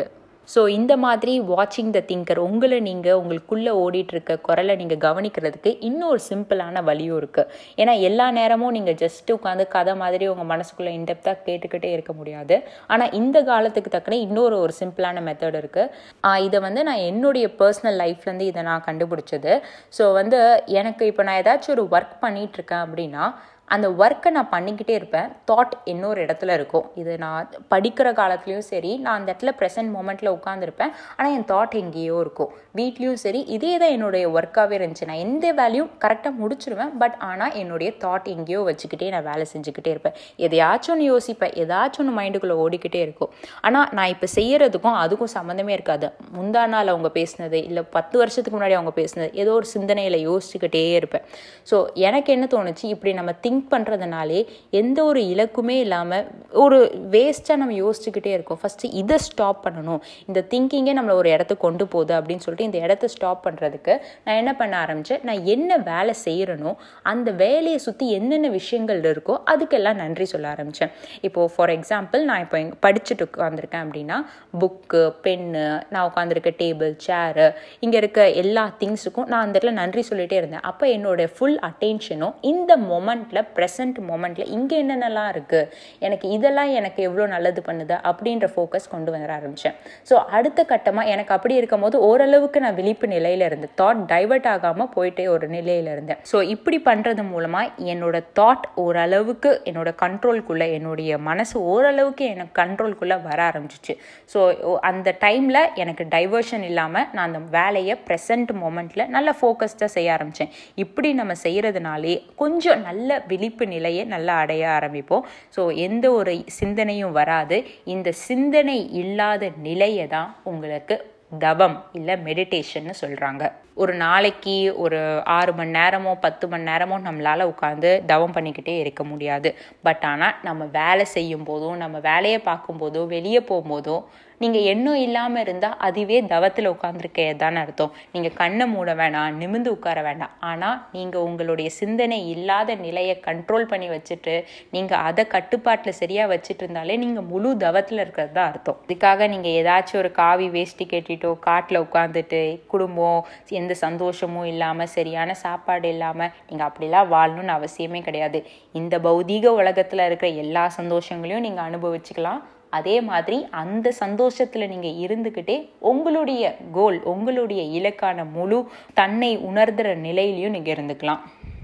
ஸோ இந்த மாதிரி வாட்சிங் த திங்கர் உங்களை நீங்கள் உங்களுக்குள்ளே ஓடிட்டுருக்க குரலை நீங்கள் கவனிக்கிறதுக்கு இன்னொரு சிம்பிளான வழியும் இருக்குது ஏன்னா எல்லா நேரமும் நீங்கள் ஜஸ்ட் உட்காந்து கதை மாதிரி உங்கள் மனசுக்குள்ளே இன்டெப்த்தாக கேட்டுக்கிட்டே இருக்க முடியாது ஆனால் இந்த காலத்துக்கு தக்கன இன்னொரு ஒரு சிம்பிளான மெத்தட் இருக்குது இதை வந்து நான் என்னுடைய பர்சனல் லைஃப்லேருந்து இதை நான் கண்டுபிடிச்சது ஸோ வந்து எனக்கு இப்போ நான் ஏதாச்சும் ஒரு ஒர்க் பண்ணிகிட்ருக்கேன் அப்படின்னா அந்த ஒர்க்கை நான் பண்ணிக்கிட்டே இருப்பேன் தாட் இன்னொரு இடத்துல இருக்கும் இது நான் படிக்கிற காலத்துலேயும் சரி நான் அந்த இடத்துல ப்ரெசன்ட் மூமெண்ட்டில் உட்காந்துருப்பேன் ஆனால் என் தாட் எங்கேயோ இருக்கும் வீட்லேயும் சரி இதே தான் என்னுடைய ஒர்க்காகவே இருந்துச்சு நான் எந்த வேலையும் கரெக்டாக முடிச்சிருவேன் பட் ஆனால் என்னுடைய தாட் எங்கேயோ வச்சுக்கிட்டே நான் வேலை செஞ்சுக்கிட்டே இருப்பேன் எதையாச்சும் ஒன்று யோசிப்பேன் ஏதாச்சும் ஒன்று மைண்டுக்குள்ளே ஓடிக்கிட்டே இருக்கும் ஆனால் நான் இப்போ செய்யறதுக்கும் அதுக்கும் சம்மந்தமே இருக்காது முந்தா நாள் அவங்க பேசினது இல்லை பத்து வருஷத்துக்கு முன்னாடி அவங்க பேசினது ஏதோ ஒரு சிந்தனையில் யோசிச்சுக்கிட்டே இருப்பேன் ஸோ எனக்கு என்ன தோணுச்சு இப்படி நம்ம திங்க் பண்ணுறதுனாலே எந்த ஒரு இலக்குமே இல்லாமல் ஒரு வேஸ்ட்டாக நம்ம யோசிச்சுக்கிட்டே இருக்கோம் ஃபஸ்ட்டு இதை ஸ்டாப் பண்ணணும் இந்த திங்கிங்கே நம்மளை ஒரு இடத்துக்கு கொண்டு போகுது அப்படின்னு சொல்லிட்டு இந்த இடத்த ஸ்டாப் பண்ணுறதுக்கு நான் என்ன பண்ண ஆரம்பித்தேன் நான் என்ன வேலை செய்கிறனோ அந்த வேலையை சுற்றி என்னென்ன விஷயங்கள் இருக்கோ அதுக்கெல்லாம் நன்றி சொல்ல ஆரம்பித்தேன் இப்போது ஃபார் எக்ஸாம்பிள் நான் இப்போ இங்கே படிச்சுட்டு உட்காந்துருக்கேன் அப்படின்னா புக்கு பென்னு நான் உட்காந்துருக்க டேபிள் சேரு இங்கே இருக்க எல்லா திங்ஸுக்கும் நான் அந்த இடத்துல நன்றி சொல்லிகிட்டே இருந்தேன் அப்போ என்னோட ஃபுல் அட்டென்ஷனும் இந்த மொமெண்ட்டில் ப்ரெசன்ட் மொமெண்ட்டில் இங்கே என்னென்னலாம் இருக்குது எனக்கு இதெல்லாம் எனக்கு எவ்வளோ நல்லது பண்ணுது அப்படின்ற ஃபோக்கஸ் கொண்டு வர ஆரம்பித்தேன் ஸோ அடுத்த கட்டமாக எனக்கு அப்படி இருக்கும் போது ஓரளவுக்கு நான் விழிப்பு நிலையில் இருந்தேன் தாட் டைவர்ட் ஆகாமல் போயிட்டே ஒரு நிலையில் இருந்தேன் ஸோ இப்படி பண்ணுறது மூலமாக என்னோட தாட் ஓரளவுக்கு என்னோட கண்ட்ரோல்குள்ளே என்னுடைய மனசு ஓரளவுக்கு எனக்கு கண்ட்ரோல்குள்ளே வர ஆரம்பிச்சிச்சு ஸோ அந்த டைமில் எனக்கு டைவர்ஷன் இல்லாமல் நான் அந்த வேலையை ப்ரெசன்ட் மொமெண்ட்டில் நல்லா ஃபோக்கஸ்டாக செய்ய ஆரம்பித்தேன் இப்படி நம்ம செய்கிறதுனாலே கொஞ்சம் நல்ல விழிப்பு நிலையை நல்லா அடைய ஆரம்பிப்போம் ஸோ எந்த ஒரு சிந்தனையும் வராது இந்த சிந்தனை இல்லாத நிலையை தான் உங்களுக்கு தவம் இல்லை மெடிடேஷன்னு சொல்கிறாங்க ஒரு நாளைக்கு ஒரு ஆறு மணி நேரமோ பத்து மணி நேரமோ நம்மளால் உட்காந்து தவம் பண்ணிக்கிட்டே இருக்க முடியாது பட் ஆனால் நம்ம வேலை செய்யும் போதும் நம்ம வேலையை பார்க்கும்போதோ வெளியே போகும்போதோ நீங்கள் எண்ணம் இல்லாமல் இருந்தால் அதுவே தவத்தில் உட்காந்துருக்க தானே அர்த்தம் நீங்கள் கண்ணை மூட வேணாம் நிமிந்து உட்கார வேண்டாம் ஆனால் நீங்கள் உங்களுடைய சிந்தனை இல்லாத நிலையை கண்ட்ரோல் பண்ணி வச்சுட்டு நீங்கள் அதை கட்டுப்பாட்டில் சரியாக வச்சுட்டு இருந்தாலே நீங்கள் முழு தவத்தில் இருக்கிறது தான் அர்த்தம் இதுக்காக நீங்கள் ஏதாச்சும் ஒரு காவி வேஷ்டி கட்டிட்டோ காட்டில் உட்காந்துட்டு குடும்பம் எந்த சந்தோஷமும் இல்லாமல் சரியான சாப்பாடு இல்லாமல் நீங்கள் அப்படிலாம் வாழணும்னு அவசியமே கிடையாது இந்த பௌதீக உலகத்தில் இருக்கிற எல்லா சந்தோஷங்களையும் நீங்கள் அனுபவிச்சுக்கலாம் அதே மாதிரி அந்த சந்தோஷத்தில் நீங்கள் இருந்துக்கிட்டே உங்களுடைய கோல் உங்களுடைய இலக்கான முழு தன்னை உணர்ந்துற நிலையிலையும் நீங்கள் இருந்துக்கலாம்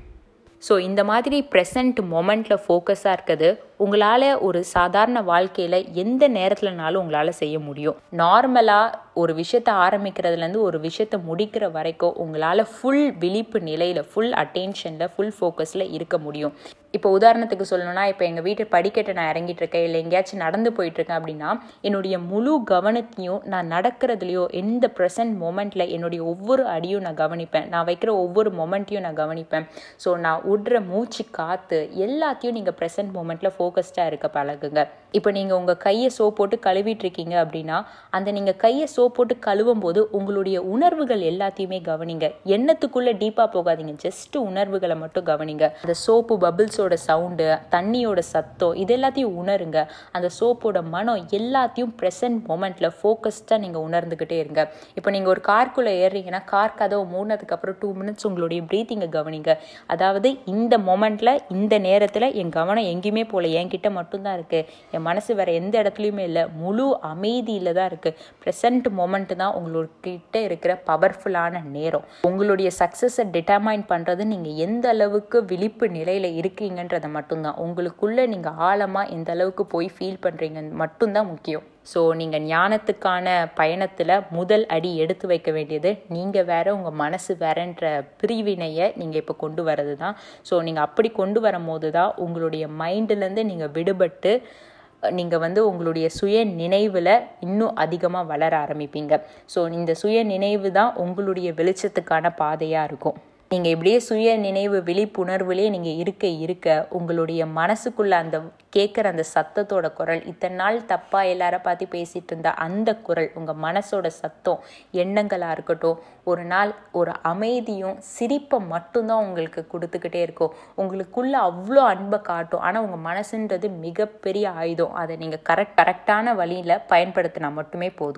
ஸோ இந்த மாதிரி ப்ரெசண்ட் மொமெண்ட்டில் ஃபோக்கஸாக இருக்குது உங்களால் ஒரு சாதாரண வாழ்க்கையில் எந்த நேரத்துலனாலும் உங்களால் செய்ய முடியும் நார்மலாக ஒரு விஷயத்தை ஆரம்பிக்கிறதுலேருந்து ஒரு விஷயத்தை முடிக்கிற வரைக்கும் உங்களால் ஃபுல் விழிப்பு நிலையில் ஃபுல் அட்டென்ஷனில் ஃபுல் ஃபோக்கஸில் இருக்க முடியும் இப்போ உதாரணத்துக்கு சொல்லணும்னா இப்போ எங்கள் வீட்டு படிக்கட்டை நான் இறங்கிட்டு இருக்கேன் இல்லை எங்கேயாச்சும் நடந்து போயிட்டுருக்கேன் அப்படின்னா என்னுடைய முழு கவனத்தையும் நான் நடக்கிறதுலையோ எந்த ப்ரெசன்ட் மொமெண்ட்டில் என்னுடைய ஒவ்வொரு அடியும் நான் கவனிப்பேன் நான் வைக்கிற ஒவ்வொரு மொமெண்ட்டையும் நான் கவனிப்பேன் ஸோ நான் விடுற மூச்சு காற்று எல்லாத்தையும் நீங்கள் ப்ரெசன்ட் மொமெண்ட்டில் ஃபோக்கஸ்டாக இருக்க பழகுங்க இப்போ நீங்கள் உங்கள் கையை சோப் போட்டு கழுவிட்டு இருக்கீங்க அப்படின்னா அந்த நீங்கள் கையை சோப் போட்டு கழுவும் போது உங்களுடைய உணர்வுகள் எல்லாத்தையுமே கவனிங்க எண்ணத்துக்குள்ளே டீப்பாக போகாதீங்க ஜஸ்ட் உணர்வுகளை மட்டும் கவனிங்க அந்த சோப்பு பபிள்ஸோட சவுண்டு தண்ணியோட சத்தம் இது எல்லாத்தையும் உணருங்க அந்த சோப்போட மனம் எல்லாத்தையும் ப்ரெசன்ட் மொமெண்ட்டில் ஃபோக்கஸ்டாக நீங்கள் உணர்ந்துக்கிட்டே இருங்க இப்போ நீங்கள் ஒரு கார்க்குள்ளே ஏறுறீங்கன்னா கார் கதவை மூடினதுக்கப்புறம் டூ மினிட்ஸ் உங்களுடைய ப்ரீத்திங்கை கவனிங்க அதாவது இந்த மொமெண்ட்டில் இந்த நேரத்தில் என் கவனம் எங்கேயுமே போகல என்கிட்ட மட்டும்தான் இருக்குது என் மனசு வேறு எந்த இடத்துலையுமே இல்லை முழு அமைதியில் தான் இருக்குது ப்ரெசன்ட் மொமெண்ட்டு தான் உங்கள்கிட்ட இருக்கிற பவர்ஃபுல்லான நேரம் உங்களுடைய சக்ஸஸை டிட்டர்மைன் பண்ணுறது நீங்கள் எந்த அளவுக்கு விழிப்பு நிலையில் இருக்கீங்கன்றதை மட்டும்தான் உங்களுக்குள்ளே நீங்கள் ஆழமாக எந்த அளவுக்கு போய் ஃபீல் பண்ணுறீங்க மட்டும்தான் முக்கியம் ஸோ நீங்கள் ஞானத்துக்கான பயணத்தில் முதல் அடி எடுத்து வைக்க வேண்டியது நீங்கள் வேற உங்கள் மனசு வேறன்ற பிரிவினையை நீங்கள் இப்போ கொண்டு வர்றது தான் ஸோ நீங்கள் அப்படி கொண்டு வரும்போது தான் உங்களுடைய மைண்டிலேருந்து நீங்கள் விடுபட்டு நீங்கள் வந்து உங்களுடைய சுய நினைவில் இன்னும் அதிகமாக வளர ஆரம்பிப்பீங்க ஸோ இந்த சுய நினைவு தான் உங்களுடைய வெளிச்சத்துக்கான பாதையாக இருக்கும் நீங்கள் இப்படியே சுய நினைவு விழிப்புணர்வுலேயே நீங்கள் இருக்க இருக்க உங்களுடைய மனசுக்குள்ள அந்த கேட்குற அந்த சத்தத்தோட குரல் இத்தனை நாள் தப்பாக எல்லார பார்த்து பேசிகிட்டு இருந்த அந்த குரல் உங்கள் மனசோட சத்தம் எண்ணங்களாக இருக்கட்டும் ஒரு நாள் ஒரு அமைதியும் சிரிப்பை மட்டும்தான் உங்களுக்கு கொடுத்துக்கிட்டே இருக்கும் உங்களுக்குள்ள அவ்வளோ அன்பை காட்டும் ஆனால் உங்கள் மனசுன்றது மிகப்பெரிய ஆயுதம் அதை நீங்கள் கரெக்ட் கரெக்டான வழியில் பயன்படுத்தினா மட்டுமே போதும்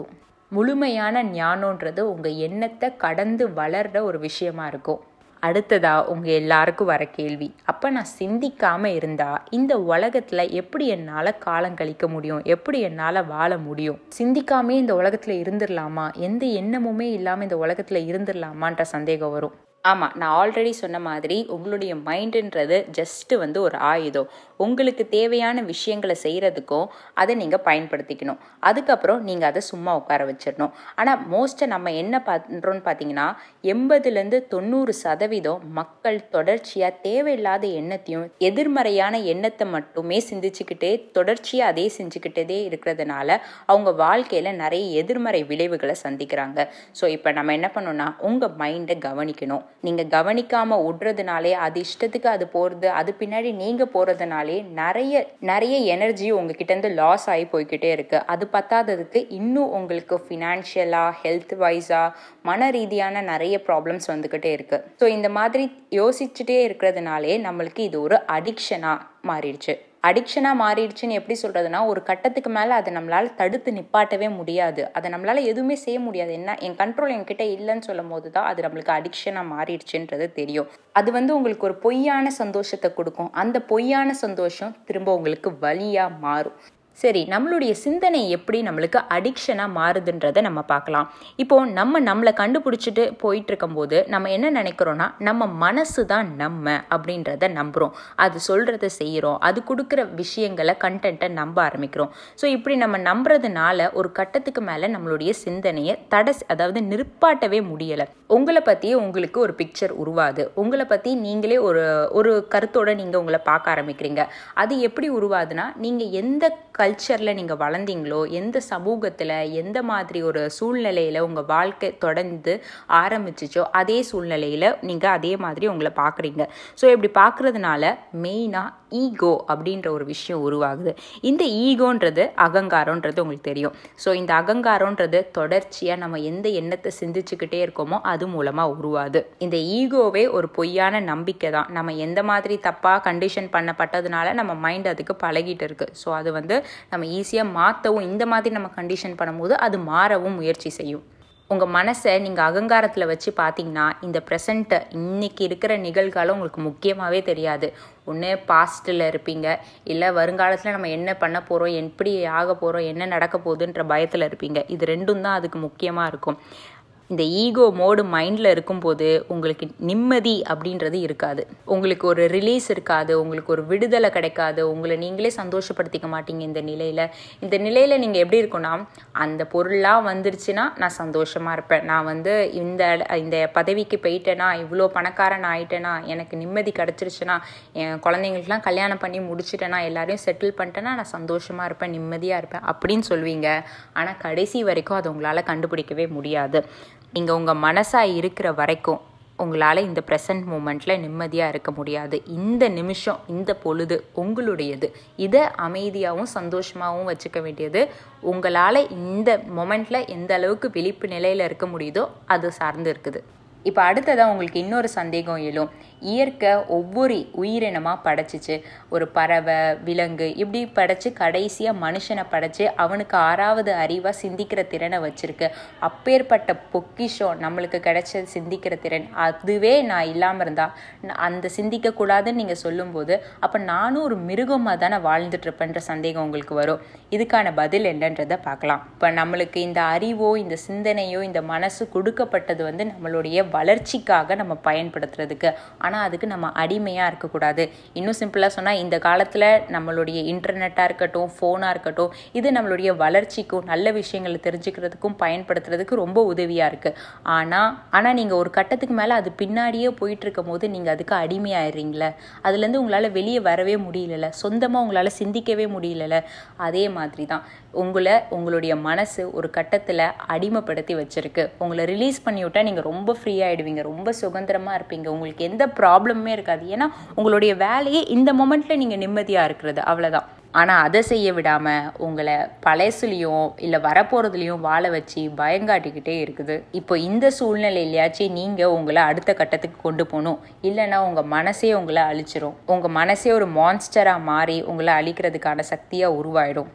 முழுமையான ஞானன்றது உங்கள் எண்ணத்தை கடந்து வளர்ற ஒரு விஷயமா இருக்கும் அடுத்ததா உங்கள் எல்லாருக்கும் வர கேள்வி அப்போ நான் சிந்திக்காமல் இருந்தால் இந்த உலகத்தில் எப்படி என்னால் காலம் கழிக்க முடியும் எப்படி என்னால் வாழ முடியும் சிந்திக்காமே இந்த உலகத்தில் இருந்துடலாமா எந்த எண்ணமுமே இல்லாமல் இந்த உலகத்தில் இருந்துடலாமான்ற சந்தேகம் வரும் ஆமாம் நான் ஆல்ரெடி சொன்ன மாதிரி உங்களுடைய மைண்டுன்றது ஜஸ்ட்டு வந்து ஒரு ஆயுதம் உங்களுக்கு தேவையான விஷயங்களை செய்கிறதுக்கும் அதை நீங்கள் பயன்படுத்திக்கணும் அதுக்கப்புறம் நீங்கள் அதை சும்மா உட்கார வச்சிடணும் ஆனால் மோஸ்ட்டாக நம்ம என்ன பண்ணுறோன்னு பார்த்தீங்கன்னா எண்பதுலேருந்து தொண்ணூறு சதவீதம் மக்கள் தொடர்ச்சியாக தேவையில்லாத எண்ணத்தையும் எதிர்மறையான எண்ணத்தை மட்டுமே சிந்திச்சுக்கிட்டே தொடர்ச்சியாக அதே செஞ்சுக்கிட்டே இருக்கிறதுனால அவங்க வாழ்க்கையில் நிறைய எதிர்மறை விளைவுகளை சந்திக்கிறாங்க ஸோ இப்போ நம்ம என்ன பண்ணோம்னா உங்கள் மைண்டை கவனிக்கணும் நீங்கள் கவனிக்காமல் விடுறதுனாலே அது இஷ்டத்துக்கு அது போகிறது அது பின்னாடி நீங்கள் போகிறதுனாலே நிறைய நிறைய எனர்ஜி உங்ககிட்டேருந்து லாஸ் ஆகி போய்கிட்டே இருக்குது அது பத்தாததுக்கு இன்னும் உங்களுக்கு ஃபினான்ஷியலாக ஹெல்த் வைஸாக மன ரீதியான நிறைய ப்ராப்ளம்ஸ் வந்துக்கிட்டே இருக்குது ஸோ இந்த மாதிரி யோசிச்சுட்டே இருக்கிறதுனாலே நம்மளுக்கு இது ஒரு அடிக்ஷனாக மாறிடுச்சு அடிக்ஷனாக மாறிடுச்சுன்னு எப்படி சொல்கிறதுனா ஒரு கட்டத்துக்கு மேலே அதை நம்மளால் தடுத்து நிப்பாட்டவே முடியாது அதை நம்மளால் எதுவுமே செய்ய முடியாது என்ன என் கண்ட்ரோல் என்கிட்ட இல்லைன்னு சொல்லும் போது தான் அது நம்மளுக்கு அடிக்ஷனாக மாறிடுச்சுன்றது தெரியும் அது வந்து உங்களுக்கு ஒரு பொய்யான சந்தோஷத்தை கொடுக்கும் அந்த பொய்யான சந்தோஷம் திரும்ப உங்களுக்கு வழியாக மாறும் சரி நம்மளுடைய சிந்தனை எப்படி நம்மளுக்கு அடிக்ஷனாக மாறுதுன்றதை நம்ம பார்க்கலாம் இப்போது நம்ம நம்மளை கண்டுபிடிச்சிட்டு போயிட்டு இருக்கும்போது நம்ம என்ன நினைக்கிறோன்னா நம்ம மனசு தான் நம்ம அப்படின்றத நம்புகிறோம் அது சொல்கிறத செய்கிறோம் அது கொடுக்குற விஷயங்களை கண்டென்ட்டை நம்ப ஆரம்பிக்கிறோம் ஸோ இப்படி நம்ம நம்புறதுனால ஒரு கட்டத்துக்கு மேலே நம்மளுடைய சிந்தனையை தடை அதாவது நிற்பாட்டவே முடியலை உங்களை பற்றி உங்களுக்கு ஒரு பிக்சர் உருவாது உங்களை பற்றி நீங்களே ஒரு ஒரு கருத்தோட நீங்கள் உங்களை பார்க்க ஆரம்பிக்கிறீங்க அது எப்படி உருவாதுன்னா நீங்கள் எந்த கல்ச்சரில் நீங்கள் வளர்ந்தீங்களோ எந்த சமூகத்தில் எந்த மாதிரி ஒரு சூழ்நிலையில் உங்கள் வாழ்க்கை தொடர்ந்து ஆரம்பிச்சிச்சோ அதே சூழ்நிலையில் நீங்கள் அதே மாதிரி உங்களை பார்க்குறீங்க ஸோ இப்படி பார்க்குறதுனால மெயினாக ஈகோ அப்படின்ற ஒரு விஷயம் உருவாகுது இந்த ஈகோன்றது அகங்காரன்றது உங்களுக்கு தெரியும் ஸோ இந்த அகங்காரன்றது தொடர்ச்சியாக நம்ம எந்த எண்ணத்தை சிந்திச்சுக்கிட்டே இருக்கோமோ அது மூலமாக உருவாது இந்த ஈகோவே ஒரு பொய்யான நம்பிக்கை தான் நம்ம எந்த மாதிரி தப்பாக கண்டிஷன் பண்ணப்பட்டதுனால நம்ம மைண்ட் அதுக்கு பழகிட்டு இருக்கு ஸோ அது வந்து நம்ம ஈஸியாக மாற்றவும் இந்த மாதிரி நம்ம கண்டிஷன் பண்ணும்போது அது மாறவும் முயற்சி செய்யும் உங்கள் மனசை நீங்கள் அகங்காரத்தில் வச்சு பார்த்தீங்கன்னா இந்த ப்ரெசண்ட்டை இன்றைக்கி இருக்கிற நிகழ்காலம் உங்களுக்கு முக்கியமாகவே தெரியாது ஒன்று பாஸ்ட்டில் இருப்பீங்க இல்லை வருங்காலத்தில் நம்ம என்ன பண்ண போகிறோம் எப்படி ஆக போகிறோம் என்ன நடக்க போகுதுன்ற பயத்தில் இருப்பீங்க இது ரெண்டும் தான் அதுக்கு முக்கியமாக இருக்கும் இந்த ஈகோ மோடு மைண்டில் இருக்கும்போது உங்களுக்கு நிம்மதி அப்படின்றது இருக்காது உங்களுக்கு ஒரு ரிலீஸ் இருக்காது உங்களுக்கு ஒரு விடுதலை கிடைக்காது உங்களை நீங்களே சந்தோஷப்படுத்திக்க மாட்டீங்க இந்த நிலையில் இந்த நிலையில் நீங்கள் எப்படி இருக்கும்னா அந்த பொருளாக வந்துருச்சுன்னா நான் சந்தோஷமாக இருப்பேன் நான் வந்து இந்த இந்த பதவிக்கு போயிட்டேனா இவ்வளோ பணக்காரன் ஆயிட்டேனா எனக்கு நிம்மதி கிடச்சிருச்சுன்னா என் குழந்தைங்களுக்குலாம் கல்யாணம் பண்ணி முடிச்சிட்டேனா எல்லாரையும் செட்டில் பண்ணிட்டேன்னா நான் சந்தோஷமாக இருப்பேன் நிம்மதியாக இருப்பேன் அப்படின்னு சொல்வீங்க ஆனால் கடைசி வரைக்கும் அது உங்களால் கண்டுபிடிக்கவே முடியாது நீங்கள் உங்கள் மனசாக இருக்கிற வரைக்கும் உங்களால் இந்த ப்ரெசன்ட் மூமெண்ட்டில் நிம்மதியாக இருக்க முடியாது இந்த நிமிஷம் இந்த பொழுது உங்களுடையது இதை அமைதியாகவும் சந்தோஷமாகவும் வச்சுக்க வேண்டியது உங்களால் இந்த மொமெண்ட்டில் எந்த அளவுக்கு விழிப்பு நிலையில் இருக்க முடியுதோ அது சார்ந்து இருக்குது இப்போ அடுத்ததாக உங்களுக்கு இன்னொரு சந்தேகம் எழும் இயற்கை ஒவ்வொரு உயிரினமாக படைச்சிச்சு ஒரு பறவை விலங்கு இப்படி படைச்சு கடைசியாக மனுஷனை படைச்சு அவனுக்கு ஆறாவது அறிவாக சிந்திக்கிற திறனை வச்சுருக்கு அப்பேற்பட்ட பொக்கிஷம் நம்மளுக்கு கிடைச்ச சிந்திக்கிற திறன் அதுவே நான் இல்லாமல் இருந்தால் அந்த சிந்திக்கக்கூடாதுன்னு நீங்கள் சொல்லும்போது அப்போ நானும் ஒரு மிருகமாக தானே வாழ்ந்துட்டுருப்பேன்ற சந்தேகம் உங்களுக்கு வரும் இதுக்கான பதில் என்னன்றதை பார்க்கலாம் இப்போ நம்மளுக்கு இந்த அறிவோ இந்த சிந்தனையோ இந்த மனசு கொடுக்கப்பட்டது வந்து நம்மளுடைய வளர்ச்சிக்காக நம்ம பயன்படுத்துறதுக்கு ஆனால் அதுக்கு நம்ம அடிமையாக இருக்கக்கூடாது இன்னும் சிம்பிளாக சொன்னால் இந்த காலத்தில் நம்மளுடைய இன்டர்நெட்டாக இருக்கட்டும் ஃபோனாக இருக்கட்டும் இது நம்மளுடைய வளர்ச்சிக்கும் நல்ல விஷயங்களை தெரிஞ்சுக்கிறதுக்கும் பயன்படுத்துறதுக்கு ரொம்ப உதவியாக இருக்குது ஆனால் ஆனால் நீங்கள் ஒரு கட்டத்துக்கு மேலே அது பின்னாடியே போயிட்டு இருக்கும் போது நீங்கள் அதுக்கு அடிமையாயிடுறீங்களே அதுலேருந்து உங்களால் வெளியே வரவே முடியல சொந்தமாக உங்களால் சிந்திக்கவே முடியல அதே மாதிரி தான் உங்களை உங்களுடைய மனசு ஒரு கட்டத்தில் அடிமைப்படுத்தி வச்சிருக்கு உங்களை ரிலீஸ் பண்ணி விட்டால் நீங்கள் ரொம்ப ஃப்ரீ ஆகிடுவீங்க ரொம்ப சுதந்திரமாக இருப்பீங்க உங்களுக்கு எந்த ப்ராப்ளமே இருக்காது ஏன்னா உங்களுடைய வேலையே இந்த மொமெண்ட்டில் நீங்கள் நிம்மதியாக இருக்கிறது அவ்வளோதான் ஆனால் அதை செய்ய விடாமல் உங்களை பழசுலையும் இல்லை வரப்போகிறதுலையும் வாழ வச்சு பயங்காட்டிக்கிட்டே இருக்குது இப்போ இந்த சூழ்நிலையிலையாச்சும் நீங்கள் உங்களை அடுத்த கட்டத்துக்கு கொண்டு போகணும் இல்லைன்னா உங்கள் மனசே உங்களை அழிச்சிரும் உங்கள் மனசே ஒரு மான்ஸ்டராக மாறி உங்களை அழிக்கிறதுக்கான சக்தியாக உருவாயிடும்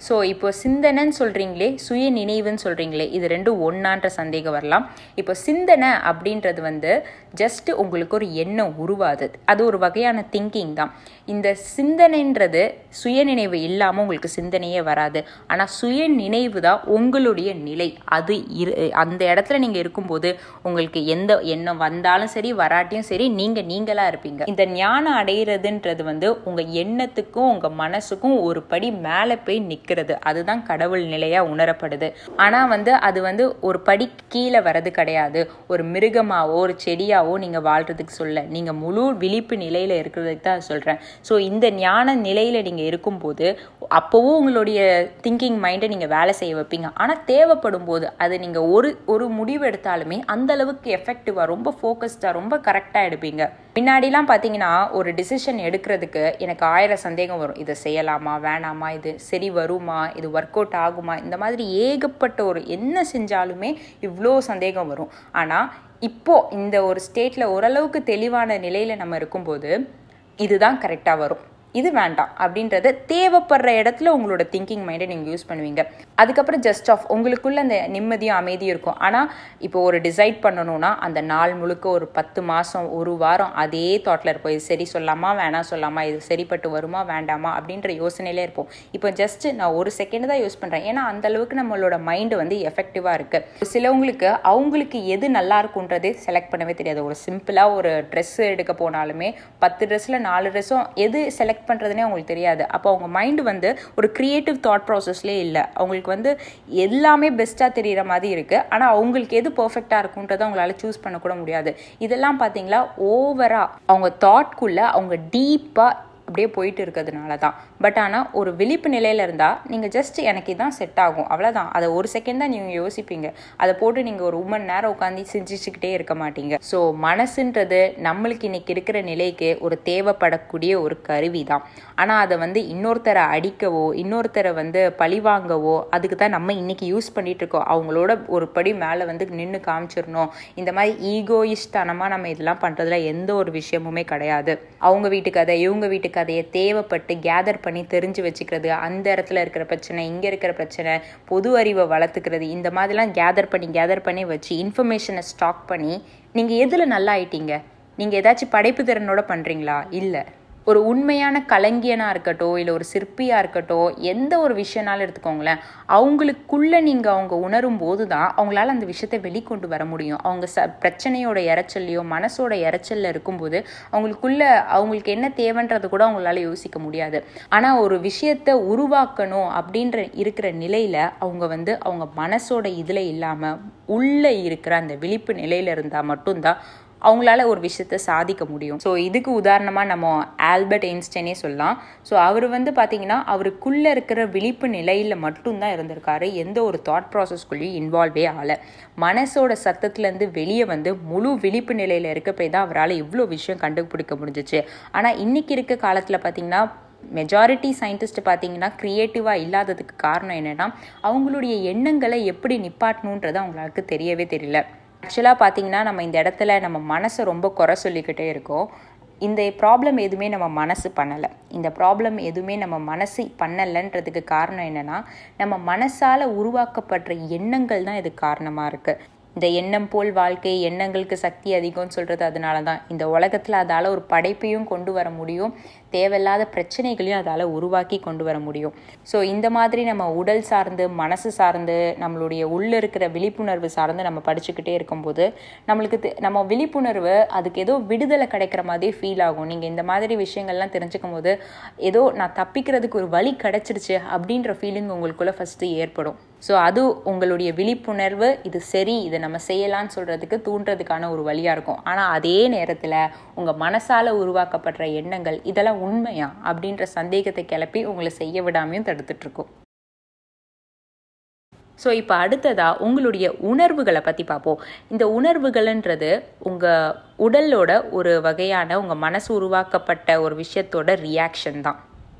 ஸோ இப்போ சிந்தனைன்னு சொல்கிறீங்களே சுய நினைவுன்னு சொல்கிறீங்களே இது ரெண்டும் ஒன்றான்ற சந்தேகம் வரலாம் இப்போ சிந்தனை அப்படின்றது வந்து ஜஸ்ட்டு உங்களுக்கு ஒரு எண்ணம் உருவாது அது ஒரு வகையான திங்கிங் தான் இந்த சிந்தனைன்றது சுயநினைவு இல்லாமல் உங்களுக்கு சிந்தனையே வராது ஆனால் சுய நினைவு தான் உங்களுடைய நிலை அது இரு அந்த இடத்துல நீங்கள் இருக்கும்போது உங்களுக்கு எந்த எண்ணம் வந்தாலும் சரி வராட்டியும் சரி நீங்கள் நீங்களாக இருப்பீங்க இந்த ஞானம் அடைகிறதுன்றது வந்து உங்கள் எண்ணத்துக்கும் உங்கள் மனசுக்கும் ஒரு படி மேலே போய் நிற்கிறது அதுதான் கடவுள் நிலையாக உணரப்படுது ஆனால் வந்து அது வந்து ஒரு படி கீழே வர்றது கிடையாது ஒரு மிருகமாவோ ஒரு செடியாவோ நீங்கள் வாழ்கிறதுக்கு சொல்ல நீங்கள் முழு விழிப்பு நிலையில் இருக்கிறதுக்கு தான் சொல்கிறேன் ஸோ இந்த ஞான நிலையில் நீங்கள் இருக்கும்போது அப்போவும் உங்களுடைய திங்கிங் மைண்டை நீங்கள் வேலை செய்ய வைப்பீங்க ஆனால் தேவைப்படும் போது அது நீங்கள் ஒரு ஒரு முடிவு எடுத்தாலுமே அந்த அளவுக்கு எஃபெக்டிவாக ரொம்ப ஃபோக்கஸ்டாக ரொம்ப கரெக்டாக எடுப்பீங்க முன்னாடிலாம் பார்த்தீங்கன்னா ஒரு டிசிஷன் எடுக்கிறதுக்கு எனக்கு ஆயிரம் சந்தேகம் வரும் இதை செய்யலாமா வேணாமா இது சரி வருமா இது ஒர்க் அவுட் ஆகுமா இந்த மாதிரி ஏகப்பட்ட ஒரு என்ன செஞ்சாலுமே இவ்வளோ சந்தேகம் வரும் ஆனால் இப்போ இந்த ஒரு ஸ்டேட்டில் ஓரளவுக்கு தெளிவான நிலையில் நம்ம இருக்கும்போது இதுதான் கரெக்டாக வரும் இது வேண்டாம் அப்படின்றத தேவைப்படுற இடத்துல உங்களோட திங்கிங் மைண்டை நீங்கள் யூஸ் பண்ணுவீங்க அதுக்கப்புறம் ஜஸ்ட் ஆஃப் உங்களுக்குள்ள அந்த நிம்மதியும் அமைதியும் இருக்கும் ஆனால் இப்போ ஒரு டிசைட் பண்ணணும்னா அந்த நாள் முழுக்க ஒரு பத்து மாதம் ஒரு வாரம் அதே தாட்டில் இருப்போம் இது சரி சொல்லாமா வேணாம் சொல்லாமா இது சரிப்பட்டு வருமா வேண்டாமா அப்படின்ற யோசனையிலே இருப்போம் இப்போ ஜஸ்ட் நான் ஒரு செகண்ட் தான் யூஸ் பண்ணுறேன் ஏன்னா அந்த அளவுக்கு நம்மளோட மைண்டு வந்து எஃபெக்டிவாக இருக்குது சிலவங்களுக்கு அவங்களுக்கு எது நல்லா இருக்குன்றதே செலக்ட் பண்ணவே தெரியாது ஒரு சிம்பிளாக ஒரு ட்ரெஸ் எடுக்க போனாலுமே பத்து ட்ரெஸ்ஸில் நாலு ட்ரெஸ்ஸும் எது செலக்ட் பண்ணுறதுனே அவங்களுக்கு தெரியாது அப்போ அவங்க மைண்டு வந்து ஒரு க்ரியேட்டிவ் தாட் ப்ராசஸ்லேயே இல்லை அவங்களுக்கு வந்து எல்லாமே பெஸ்ட்டாக தெரிகிற மாதிரி இருக்குது ஆனால் அவங்களுக்கு எது பர்ஃபெக்டாக இருக்குன்றதை அவங்களால சூஸ் பண்ணக்கூட முடியாது இதெல்லாம் பார்த்தீங்களா ஓவராக அவங்க தாட்குள்ளே அவங்க டீப்பாக அப்படியே போயிட்டு இருக்கிறதுனால தான் பட் ஆனால் ஒரு விழிப்பு நிலையில் இருந்தால் நீங்கள் ஜஸ்ட் எனக்கு இதான் செட் ஆகும் அவ்வளோதான் அதை ஒரு செகண்ட் தான் நீங்கள் யோசிப்பீங்க அதை போட்டு நீங்கள் ஒரு உமன் நேரம் உட்காந்து சிந்திச்சுக்கிட்டே இருக்க மாட்டீங்க ஸோ மனசுன்றது நம்மளுக்கு இன்னைக்கு இருக்கிற நிலைக்கு ஒரு தேவைப்படக்கூடிய ஒரு கருவி தான் ஆனால் அதை வந்து இன்னொருத்தரை அடிக்கவோ இன்னொருத்தரை வந்து பழிவாங்கவோ அதுக்கு தான் நம்ம இன்னைக்கு யூஸ் பண்ணிட்டு இருக்கோம் அவங்களோட ஒரு படி மேலே வந்து நின்று காமிச்சிடணும் இந்த மாதிரி ஈகோயிஸ்டனமாக நம்ம இதெல்லாம் பண்ணுறதுல எந்த ஒரு விஷயமுமே கிடையாது அவங்க வீட்டு கதை இவங்க வீட்டு கதையை தேவைப்பட்டு கேதர் பண்ணி தெரிஞ்சு வச்சுக்கிறது அந்த இடத்துல இருக்கிற பிரச்சனை இங்கே இருக்கிற பிரச்சனை பொது அறிவை வளர்த்துக்கிறது இந்த மாதிரிலாம் கேதர் பண்ணி கேதர் பண்ணி வச்சு இன்ஃபர்மேஷனை ஸ்டாக் பண்ணி நீங்கள் எதில் நல்லா ஆயிட்டீங்க நீங்கள் ஏதாச்சும் படைப்பு திறனோட பண்ணுறீங்களா இல்லை ஒரு உண்மையான கலங்கியனாக இருக்கட்டும் இல்லை ஒரு சிற்பியாக இருக்கட்டும் எந்த ஒரு விஷயனாலும் எடுத்துக்கோங்களேன் அவங்களுக்குள்ளே நீங்கள் அவங்க உணரும் போது தான் அவங்களால அந்த விஷயத்தை வெளிக்கொண்டு வர முடியும் அவங்க ச பிரச்சனையோட இறைச்சல்லையோ மனசோட இறைச்சலில் இருக்கும்போது அவங்களுக்குள்ள அவங்களுக்கு என்ன தேவைன்றது கூட அவங்களால யோசிக்க முடியாது ஆனால் ஒரு விஷயத்தை உருவாக்கணும் அப்படின்ற இருக்கிற நிலையில் அவங்க வந்து அவங்க மனசோட இதில் இல்லாமல் உள்ளே இருக்கிற அந்த விழிப்பு நிலையில் இருந்தால் மட்டும்தான் அவங்களால ஒரு விஷயத்த சாதிக்க முடியும் ஸோ இதுக்கு உதாரணமாக நம்ம ஆல்பர்ட் ஐன்ஸ்டைனே சொல்லலாம் ஸோ அவர் வந்து பார்த்தீங்கன்னா அவருக்குள்ளே இருக்கிற விழிப்பு நிலையில் மட்டும்தான் இருந்திருக்காரு எந்த ஒரு தாட் ப்ராசஸ்குள்ளேயும் இன்வால்வே ஆகலை மனசோட சத்தத்துலேருந்து வெளியே வந்து முழு விழிப்பு நிலையில் இருக்க போய் தான் அவரால் இவ்வளோ விஷயம் கண்டுபிடிக்க முடிஞ்சிச்சு ஆனால் இன்னைக்கு இருக்க காலத்தில் பார்த்தீங்கன்னா மெஜாரிட்டி சயின்டிஸ்ட் பார்த்தீங்கன்னா க்ரியேட்டிவாக இல்லாததுக்கு காரணம் என்னென்னா அவங்களுடைய எண்ணங்களை எப்படி நிப்பாட்டணுன்றது அவங்களுக்கு தெரியவே தெரியல ஆக்சுவலாக பார்த்தீங்கன்னா நம்ம இந்த இடத்துல நம்ம மனசை ரொம்ப குறை சொல்லிக்கிட்டே இருக்கோம் இந்த ப்ராப்ளம் எதுவுமே நம்ம மனசு பண்ணலை இந்த ப்ராப்ளம் எதுவுமே நம்ம மனசு பண்ணலைன்றதுக்கு காரணம் என்னென்னா நம்ம மனசால் உருவாக்கப்படுற எண்ணங்கள் தான் இதுக்கு காரணமாக இருக்குது இந்த எண்ணம் போல் வாழ்க்கை எண்ணங்களுக்கு சக்தி அதிகம்னு சொல்கிறது அதனால தான் இந்த உலகத்தில் அதால் ஒரு படைப்பையும் கொண்டு வர முடியும் தேவையில்லாத பிரச்சனைகளையும் அதால் உருவாக்கி கொண்டு வர முடியும் ஸோ இந்த மாதிரி நம்ம உடல் சார்ந்து மனசு சார்ந்து நம்மளுடைய உள்ளே இருக்கிற விழிப்புணர்வு சார்ந்து நம்ம படிச்சுக்கிட்டே இருக்கும்போது நம்மளுக்கு நம்ம விழிப்புணர்வு அதுக்கு ஏதோ விடுதலை கிடைக்கிற மாதிரி ஃபீல் ஆகும் நீங்கள் இந்த மாதிரி விஷயங்கள்லாம் தெரிஞ்சுக்கும் போது ஏதோ நான் தப்பிக்கிறதுக்கு ஒரு வழி கிடைச்சிருச்சு அப்படின்ற ஃபீலிங் உங்களுக்குள்ளே ஃபஸ்ட்டு ஏற்படும் ஸோ அது உங்களுடைய விழிப்புணர்வு இது சரி இதை நம்ம செய்யலாம்னு சொல்கிறதுக்கு தூண்டுறதுக்கான ஒரு வழியாக இருக்கும் ஆனால் அதே நேரத்தில் உங்கள் மனசால் உருவாக்கப்படுற எண்ணங்கள் இதெல்லாம் உண்மையா அப்படின்ற சந்தேகத்தை கிளப்பி உங்களை செய்ய விடாமையும் தடுத்துட்ருக்கோம் ஸோ இப்போ அடுத்ததாக உங்களுடைய உணர்வுகளை பற்றி பார்ப்போம் இந்த உணர்வுகள்ன்றது உங்கள் உடலோட ஒரு வகையான உங்கள் மனசு உருவாக்கப்பட்ட ஒரு விஷயத்தோட ரியாக்ஷன் தான்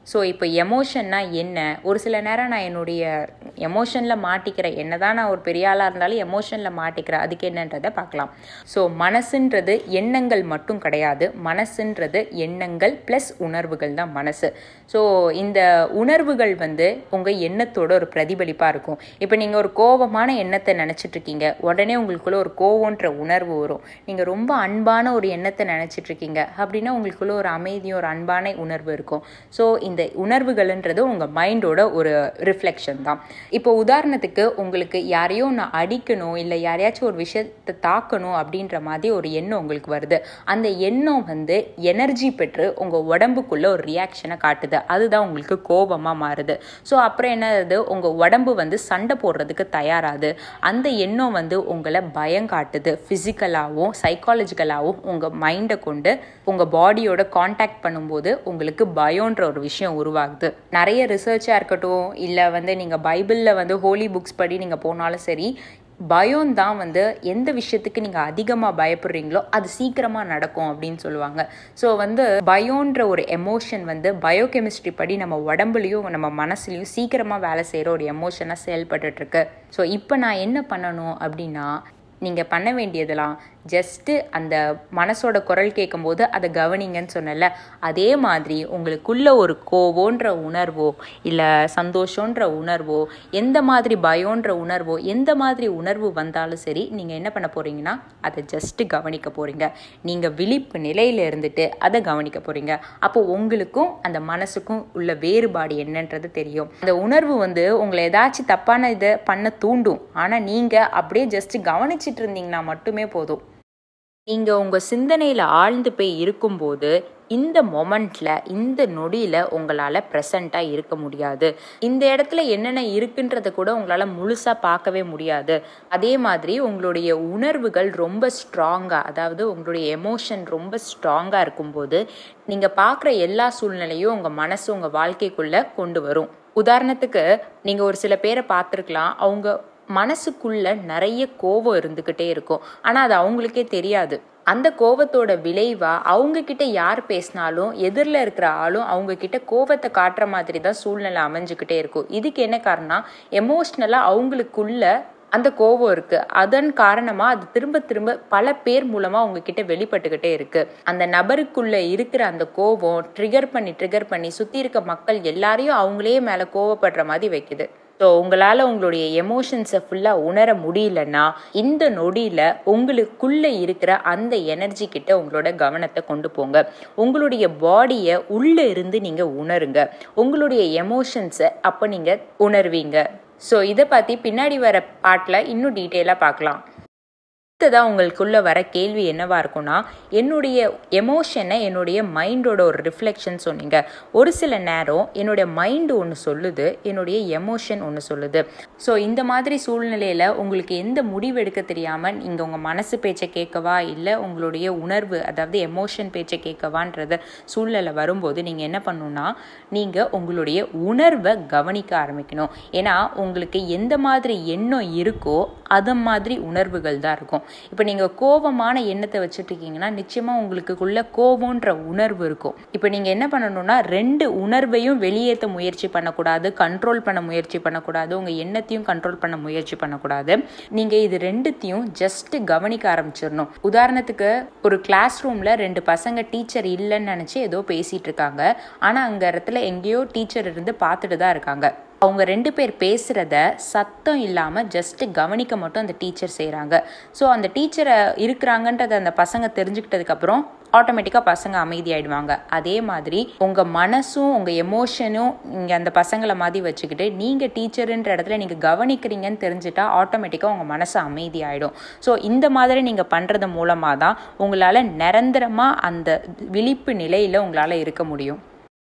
ஸோ இப்போ எமோஷன்னா என்ன ஒரு சில நேரம் நான் என்னுடைய எமோஷனில் மாட்டிக்கிறேன் என்ன தான் நான் ஒரு பெரிய ஆளாக இருந்தாலும் எமோஷனில் மாட்டிக்கிறேன் அதுக்கு என்னன்றதை பார்க்கலாம் ஸோ மனசுன்றது எண்ணங்கள் மட்டும் கிடையாது மனசுன்றது எண்ணங்கள் ப்ளஸ் உணர்வுகள் தான் மனசு ஸோ இந்த உணர்வுகள் வந்து உங்கள் எண்ணத்தோட ஒரு பிரதிபலிப்பாக இருக்கும் இப்போ நீங்கள் ஒரு கோபமான எண்ணத்தை நினச்சிட்டு இருக்கீங்க உடனே உங்களுக்குள்ள ஒரு கோவன்ற உணர்வு வரும் நீங்கள் ரொம்ப அன்பான ஒரு எண்ணத்தை நினச்சிட்டு இருக்கீங்க அப்படின்னா உங்களுக்குள்ள ஒரு அமைதியும் ஒரு அன்பான உணர்வு இருக்கும் ஸோ இந்த உணர்வுகள்ன்றது உங்கள் மைண்டோட ஒரு ரிஃப்ளெக்ஷன் தான் இப்போ உதாரணத்துக்கு உங்களுக்கு யாரையோ நான் அடிக்கணும் இல்லை யாரையாச்சும் ஒரு விஷயத்தை தாக்கணும் அப்படின்ற மாதிரி ஒரு எண்ணம் உங்களுக்கு வருது அந்த எண்ணம் வந்து எனர்ஜி பெற்று உங்கள் உடம்புக்குள்ள ஒரு ரியாக்ஷனை காட்டுது அதுதான் உங்களுக்கு கோபமாக மாறுது ஸோ அப்புறம் என்னது உங்கள் உடம்பு வந்து சண்டை போடுறதுக்கு தயாராது அந்த எண்ணம் வந்து உங்களை பயம் காட்டுது ஃபிசிக்கலாகவும் சைக்காலஜிக்கலாகவும் உங்கள் மைண்டை கொண்டு உங்கள் பாடியோட காண்டாக்ட் பண்ணும்போது உங்களுக்கு பயோன்ற ஒரு விஷயம் உருவாகுது நிறைய ரிசர்ச்சாக இருக்கட்டும் இல்லை வந்து நீங்கள் பைபிளில் வந்து ஹோலி புக்ஸ் படி நீங்கள் போனாலும் சரி பயம் தான் வந்து எந்த விஷயத்துக்கு நீங்கள் அதிகமாக பயப்படுறீங்களோ அது சீக்கிரமாக நடக்கும் அப்படின்னு சொல்லுவாங்க ஸோ வந்து பயோன்ற ஒரு எமோஷன் வந்து பயோகெமிஸ்ட்ரி படி நம்ம உடம்புலையும் நம்ம மனசுலையும் சீக்கிரமாக வேலை செய்கிற ஒரு எமோஷனாக செயல்பட்டுருக்கு ஸோ இப்போ நான் என்ன பண்ணணும் அப்படின்னா நீங்கள் பண்ண வேண்டியதெல்லாம் ஜஸ்ட்டு அந்த மனசோட குரல் கேட்கும்போது அதை கவனிங்கன்னு சொன்னல அதே மாதிரி உங்களுக்குள்ள ஒரு கோவோன்ற உணர்வோ இல்லை சந்தோஷன்ற உணர்வோ எந்த மாதிரி பயோன்ற உணர்வோ எந்த மாதிரி உணர்வு வந்தாலும் சரி நீங்கள் என்ன பண்ண போகிறீங்கன்னா அதை ஜஸ்ட்டு கவனிக்க போகிறீங்க நீங்கள் விழிப்பு நிலையில் இருந்துட்டு அதை கவனிக்க போகிறீங்க அப்போ உங்களுக்கும் அந்த மனசுக்கும் உள்ள வேறுபாடு என்னன்றது தெரியும் அந்த உணர்வு வந்து உங்களை ஏதாச்சும் தப்பான இதை பண்ண தூண்டும் ஆனால் நீங்கள் அப்படியே ஜஸ்ட் கவனிச்சிட்டு இருந்தீங்கன்னா மட்டுமே போதும் நீங்கள் உங்கள் சிந்தனையில் ஆழ்ந்து போய் இருக்கும்போது இந்த மொமெண்ட்டில் இந்த நொடியில் உங்களால் ப்ரெசண்ட்டாக இருக்க முடியாது இந்த இடத்துல என்னென்ன இருக்குன்றத கூட உங்களால் முழுசாக பார்க்கவே முடியாது அதே மாதிரி உங்களுடைய உணர்வுகள் ரொம்ப ஸ்ட்ராங்காக அதாவது உங்களுடைய எமோஷன் ரொம்ப ஸ்ட்ராங்காக இருக்கும்போது நீங்கள் பார்க்குற எல்லா சூழ்நிலையும் உங்கள் மனசு உங்கள் வாழ்க்கைக்குள்ளே கொண்டு வரும் உதாரணத்துக்கு நீங்கள் ஒரு சில பேரை பார்த்துருக்கலாம் அவங்க மனசுக்குள்ள நிறைய கோபம் இருந்துக்கிட்டே இருக்கும் ஆனால் அது அவங்களுக்கே தெரியாது அந்த கோபத்தோட விளைவா அவங்க கிட்ட யார் பேசினாலும் எதிரில் இருக்கிற ஆளும் அவங்க கிட்ட கோபத்தை காட்டுற மாதிரி தான் சூழ்நிலை அமைஞ்சுக்கிட்டே இருக்கும் இதுக்கு என்ன காரணம் எமோஷ்னலாக அவங்களுக்குள்ள அந்த கோபம் இருக்கு அதன் காரணமா அது திரும்ப திரும்ப பல பேர் மூலமா உங்ககிட்ட வெளிப்பட்டுக்கிட்டே இருக்கு அந்த நபருக்குள்ள இருக்கிற அந்த கோபம் ட்ரிகர் பண்ணி ட்ரிகர் பண்ணி சுத்தி இருக்க மக்கள் எல்லாரையும் அவங்களே மேல கோவப்படுற மாதிரி வைக்குது ஸோ உங்களால் உங்களுடைய எமோஷன்ஸை ஃபுல்லாக உணர முடியலன்னா இந்த நொடியில் உங்களுக்குள்ளே இருக்கிற அந்த எனர்ஜி கிட்ட உங்களோட கவனத்தை கொண்டு போங்க உங்களுடைய பாடியை உள்ளே இருந்து நீங்கள் உணருங்க உங்களுடைய எமோஷன்ஸை அப்போ நீங்கள் உணர்வீங்க ஸோ இதை பற்றி பின்னாடி வர பாட்டில் இன்னும் டீட்டெயிலாக பார்க்கலாம் அடுத்ததாக உங்களுக்குள்ள வர கேள்வி என்னவா இருக்கும்னா என்னுடைய எமோஷனை என்னுடைய மைண்டோட ஒரு ரிஃப்ளெக்ஷன் சொன்னீங்க ஒரு சில நேரம் என்னுடைய மைண்டு ஒன்று சொல்லுது என்னுடைய எமோஷன் ஒன்று சொல்லுது ஸோ இந்த மாதிரி சூழ்நிலையில் உங்களுக்கு எந்த முடிவு எடுக்க தெரியாமல் நீங்கள் உங்கள் மனசு பேச்சை கேட்கவா இல்லை உங்களுடைய உணர்வு அதாவது எமோஷன் பேச்சை கேட்கவான்றத சூழ்நிலை வரும்போது நீங்கள் என்ன பண்ணணும்னா நீங்கள் உங்களுடைய உணர்வை கவனிக்க ஆரம்பிக்கணும் ஏன்னா உங்களுக்கு எந்த மாதிரி எண்ணம் இருக்கோ அது மாதிரி உணர்வுகள் தான் இருக்கும் இப்போ நீங்கள் கோபமான எண்ணத்தை வச்சுட்டு இருக்கீங்கன்னா நிச்சயமாக உங்களுக்குள்ள கோபம்ன்ற உணர்வு இருக்கும் இப்போ நீங்கள் என்ன பண்ணணும்னா ரெண்டு உணர்வையும் வெளியேற்ற முயற்சி பண்ணக்கூடாது கண்ட்ரோல் பண்ண முயற்சி பண்ணக்கூடாது உங்கள் எண்ணத்தையும் கண்ட்ரோல் பண்ண முயற்சி பண்ணக்கூடாது நீங்கள் இது ரெண்டுத்தையும் ஜஸ்ட் கவனிக்க ஆரம்பிச்சிடணும் உதாரணத்துக்கு ஒரு கிளாஸ் ரூமில் ரெண்டு பசங்க டீச்சர் இல்லைன்னு நினச்சி ஏதோ பேசிகிட்டு இருக்காங்க ஆனால் அங்கே இடத்துல எங்கேயோ டீச்சர் இருந்து பார்த்துட்டு தான் இருக்காங்க அவங்க ரெண்டு பேர் பேசுகிறத சத்தம் இல்லாமல் ஜஸ்ட்டு கவனிக்க மட்டும் அந்த டீச்சர் செய்கிறாங்க ஸோ அந்த டீச்சரை இருக்கிறாங்கன்றத அந்த பசங்க தெரிஞ்சுக்கிட்டதுக்கப்புறம் ஆட்டோமேட்டிக்காக பசங்க அமைதியாயிடுவாங்க அதே மாதிரி உங்கள் மனசும் உங்கள் எமோஷனும் இங்கே அந்த பசங்களை மாதிரி வச்சுக்கிட்டு நீங்கள் டீச்சருன்ற இடத்துல நீங்கள் கவனிக்கிறீங்கன்னு தெரிஞ்சுட்டா ஆட்டோமேட்டிக்காக உங்கள் மனசு அமைதியாயிடும் ஸோ இந்த மாதிரி நீங்கள் பண்ணுறது மூலமாக தான் உங்களால் நிரந்தரமாக அந்த விழிப்பு நிலையில் உங்களால் இருக்க முடியும்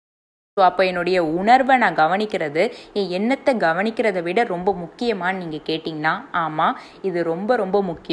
ஸோ அப்போ என்னுடைய உணர்வை நான் கவனிக்கிறது என் எண்ணத்தை கவனிக்கிறத விட ரொம்ப முக்கியமானு நீங்கள் கேட்டிங்கன்னா ஆமாம் இது ரொம்ப ரொம்ப முக்கியம்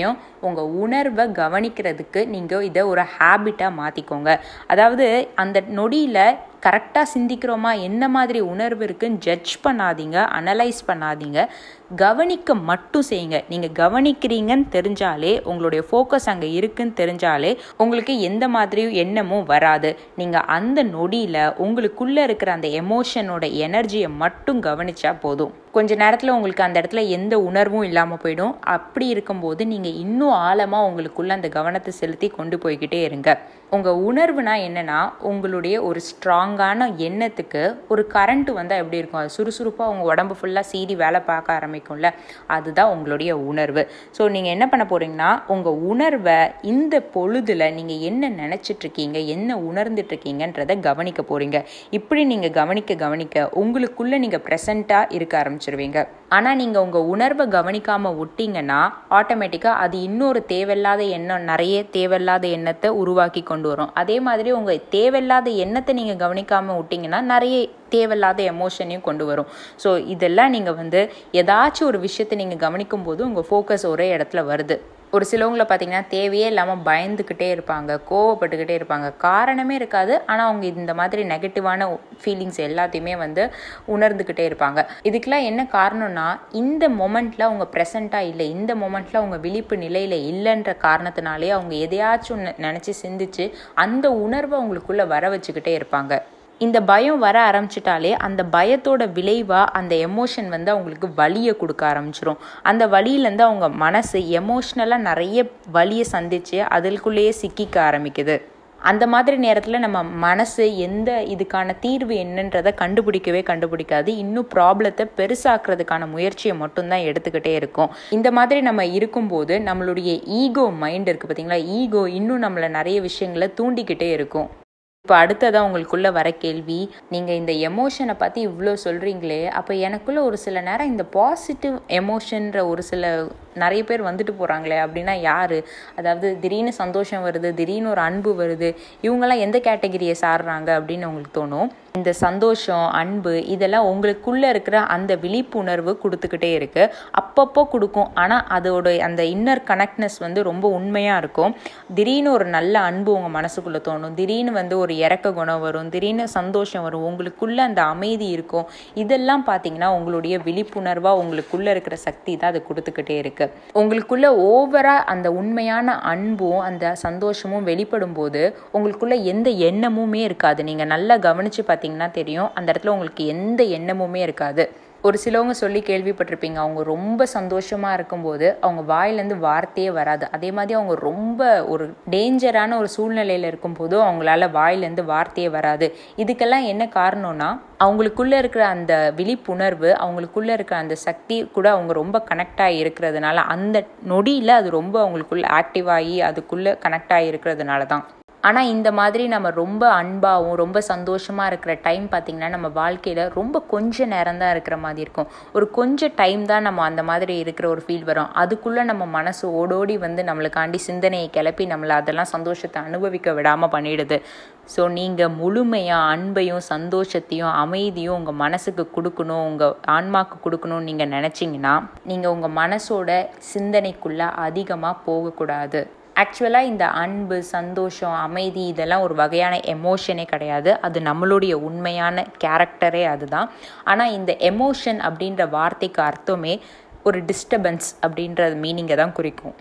உங்கள் உணர்வை கவனிக்கிறதுக்கு நீங்கள் இதை ஒரு ஹேபிட்டாக மாற்றிக்கோங்க அதாவது அந்த நொடியில் கரெக்டாக சிந்திக்கிறோமா என்ன மாதிரி உணர்வு இருக்குன்னு ஜட்ஜ் பண்ணாதீங்க அனலைஸ் பண்ணாதீங்க கவனிக்க மட்டும் செய்யுங்க நீங்கள் கவனிக்கிறீங்கன்னு தெரிஞ்சாலே உங்களுடைய ஃபோக்கஸ் அங்கே இருக்குன்னு தெரிஞ்சாலே உங்களுக்கு எந்த மாதிரியும் எண்ணமும் வராது நீங்கள் அந்த நொடியில் உங்களுக்குள்ளே இருக்கிற அந்த எமோஷனோட எனர்ஜியை மட்டும் கவனிச்சா போதும் கொஞ்ச நேரத்தில் உங்களுக்கு அந்த இடத்துல எந்த உணர்வும் இல்லாமல் போயிடும் அப்படி இருக்கும்போது நீங்கள் இன்னும் ஆழமாக உங்களுக்குள்ள அந்த கவனத்தை செலுத்தி கொண்டு போய்கிட்டே இருங்க உங்கள் உணர்வுனா என்னென்னா உங்களுடைய ஒரு ஸ்ட்ராங்கான எண்ணத்துக்கு ஒரு கரண்ட் வந்தால் எப்படி இருக்கும் அது சுறுசுறுப்பாக உங்கள் உடம்பு ஃபுல்லாக சீறி வேலை பார்க்க ஆரம்பிக்கும்ல அதுதான் உங்களுடைய உணர்வு ஸோ நீங்கள் என்ன பண்ண போகிறீங்கன்னா உங்கள் உணர்வை இந்த பொழுதில் நீங்கள் என்ன நினச்சிட்ருக்கீங்க என்ன உணர்ந்துட்டுருக்கீங்கன்றதை கவனிக்க போகிறீங்க இப்படி நீங்கள் கவனிக்க கவனிக்க உங்களுக்குள்ளே நீங்கள் ப்ரெசண்ட்டாக இருக்க ஆரம்பிச்சிருவீங்க ஆனால் நீங்கள் உங்கள் உணர்வை கவனிக்காமல் விட்டீங்கன்னா ஆட்டோமேட்டிக்காக அது இன்னொரு தேவையில்லாத எண்ணம் நிறைய தேவையில்லாத எண்ணத்தை உருவாக்கி கொண்டு வரும் அதே மாதிரி உங்கள் தேவையில்லாத எண்ணத்தை நீங்கள் கவனிக்காமல் விட்டிங்கன்னா நிறைய தேவையில்லாத எமோஷனையும் கொண்டு வரும் ஸோ இதெல்லாம் நீங்கள் வந்து ஏதாச்சும் ஒரு விஷயத்தை நீங்கள் கவனிக்கும் போது உங்கள் ஃபோக்கஸ் ஒரே இடத்துல வருது ஒரு சிலவங்களை பார்த்தீங்கன்னா தேவையே இல்லாமல் பயந்துக்கிட்டே இருப்பாங்க கோவப்பட்டுக்கிட்டே இருப்பாங்க காரணமே இருக்காது ஆனால் அவங்க இந்த மாதிரி நெகட்டிவான ஃபீலிங்ஸ் எல்லாத்தையுமே வந்து உணர்ந்துக்கிட்டே இருப்பாங்க இதுக்கெல்லாம் என்ன காரணம்னா இந்த மொமெண்ட்டில் அவங்க ப்ரெசண்ட்டாக இல்லை இந்த மொமெண்ட்டில் அவங்க விழிப்பு நிலையில் இல்லைன்ற காரணத்தினாலே அவங்க எதையாச்சும் நினச்சி சிந்திச்சு அந்த உணர்வை அவங்களுக்குள்ளே வர வச்சுக்கிட்டே இருப்பாங்க இந்த பயம் வர ஆரம்பிச்சிட்டாலே அந்த பயத்தோட விளைவாக அந்த எமோஷன் வந்து அவங்களுக்கு வலியை கொடுக்க ஆரம்பிச்சிரும் அந்த வலியிலேருந்து அவங்க மனசு எமோஷ்னலாக நிறைய வலியை சந்தித்து அதுக்குள்ளேயே சிக்கிக்க ஆரம்பிக்குது அந்த மாதிரி நேரத்தில் நம்ம மனசு எந்த இதுக்கான தீர்வு என்னன்றதை கண்டுபிடிக்கவே கண்டுபிடிக்காது இன்னும் ப்ராப்ளத்தை பெருசாக்குறதுக்கான முயற்சியை மட்டும்தான் எடுத்துக்கிட்டே இருக்கும் இந்த மாதிரி நம்ம இருக்கும்போது நம்மளுடைய ஈகோ மைண்ட் இருக்குது பார்த்தீங்களா ஈகோ இன்னும் நம்மளை நிறைய விஷயங்களை தூண்டிக்கிட்டே இருக்கும் இப்போ அடுத்ததாக உங்களுக்குள்ளே வர கேள்வி நீங்கள் இந்த எமோஷனை பற்றி இவ்வளோ சொல்கிறீங்களே அப்போ எனக்குள்ளே ஒரு சில நேரம் இந்த பாசிட்டிவ் எமோஷன்ற ஒரு சில நிறைய பேர் வந்துட்டு போகிறாங்களே அப்படின்னா யார் அதாவது திடீர்னு சந்தோஷம் வருது திடீர்னு ஒரு அன்பு வருது இவங்கெல்லாம் எந்த கேட்டகிரியை சாடுறாங்க அப்படின்னு உங்களுக்கு தோணும் இந்த சந்தோஷம் அன்பு இதெல்லாம் உங்களுக்குள்ளே இருக்கிற அந்த விழிப்புணர்வு கொடுத்துக்கிட்டே இருக்குது அப்பப்போ கொடுக்கும் ஆனால் அதோட அந்த இன்னர் கனெக்ட்னஸ் வந்து ரொம்ப உண்மையாக இருக்கும் திடீர்னு ஒரு நல்ல அன்பு உங்கள் மனசுக்குள்ளே தோணும் திடீர்னு வந்து ஒரு இறக்க குணம் வரும் திடீர்னு சந்தோஷம் வரும் உங்களுக்குள்ளே அந்த அமைதி இருக்கும் இதெல்லாம் பார்த்தீங்கன்னா உங்களுடைய விழிப்புணர்வாக உங்களுக்குள்ளே இருக்கிற சக்தி தான் அது கொடுத்துக்கிட்டே இருக்குது உங்களுக்குள்ள ஓவராக அந்த உண்மையான அன்பும் அந்த சந்தோஷமும் வெளிப்படும் போது உங்களுக்குள்ள எந்த எண்ணமுமே இருக்காது நீங்கள் நல்லா கவனித்து பார்த்தீங்கன்னா தெரியும் அந்த இடத்துல உங்களுக்கு எந்த எண்ணமுமே இருக்காது ஒரு சிலவங்க சொல்லி கேள்விப்பட்டிருப்பீங்க அவங்க ரொம்ப சந்தோஷமாக இருக்கும்போது அவங்க வாயிலேருந்து வார்த்தையே வராது அதே மாதிரி அவங்க ரொம்ப ஒரு டேஞ்சரான ஒரு சூழ்நிலையில் இருக்கும்போது அவங்களால வாயிலேருந்து வார்த்தையே வராது இதுக்கெல்லாம் என்ன காரணம்னா அவங்களுக்குள்ளே இருக்கிற அந்த விழிப்புணர்வு அவங்களுக்குள்ளே இருக்கிற அந்த சக்தி கூட அவங்க ரொம்ப கனெக்ட் ஆகி இருக்கிறதுனால அந்த நொடியில் அது ரொம்ப அவங்களுக்குள்ள ஆக்டிவ் ஆகி அதுக்குள்ளே கனெக்ட் ஆகி இருக்கிறதுனால தான் ஆனால் இந்த மாதிரி நம்ம ரொம்ப அன்பாகவும் ரொம்ப சந்தோஷமாக இருக்கிற டைம் பார்த்திங்கன்னா நம்ம வாழ்க்கையில் ரொம்ப கொஞ்ச நேரம் தான் இருக்கிற மாதிரி இருக்கும் ஒரு கொஞ்சம் டைம் தான் நம்ம அந்த மாதிரி இருக்கிற ஒரு ஃபீல் வரும் அதுக்குள்ளே நம்ம மனசு ஓடோடி வந்து நம்மளுக்காண்டி சிந்தனையை கிளப்பி நம்மளை அதெல்லாம் சந்தோஷத்தை அனுபவிக்க விடாமல் பண்ணிடுது ஸோ நீங்கள் முழுமையாக அன்பையும் சந்தோஷத்தையும் அமைதியும் உங்கள் மனசுக்கு கொடுக்கணும் உங்கள் ஆன்மாக்கு கொடுக்கணும்னு நீங்கள் நினச்சிங்கன்னா நீங்கள் உங்கள் மனசோட சிந்தனைக்குள்ளே அதிகமாக போகக்கூடாது ஆக்சுவலாக இந்த அன்பு சந்தோஷம் அமைதி இதெல்லாம் ஒரு வகையான எமோஷனே கிடையாது அது நம்மளுடைய உண்மையான கேரக்டரே அதுதான் ஆனால் இந்த எமோஷன் அப்படின்ற வார்த்தைக்கு அர்த்தமே ஒரு டிஸ்டர்பன்ஸ் அப்படின்ற மீனிங்கை தான் குறிக்கும்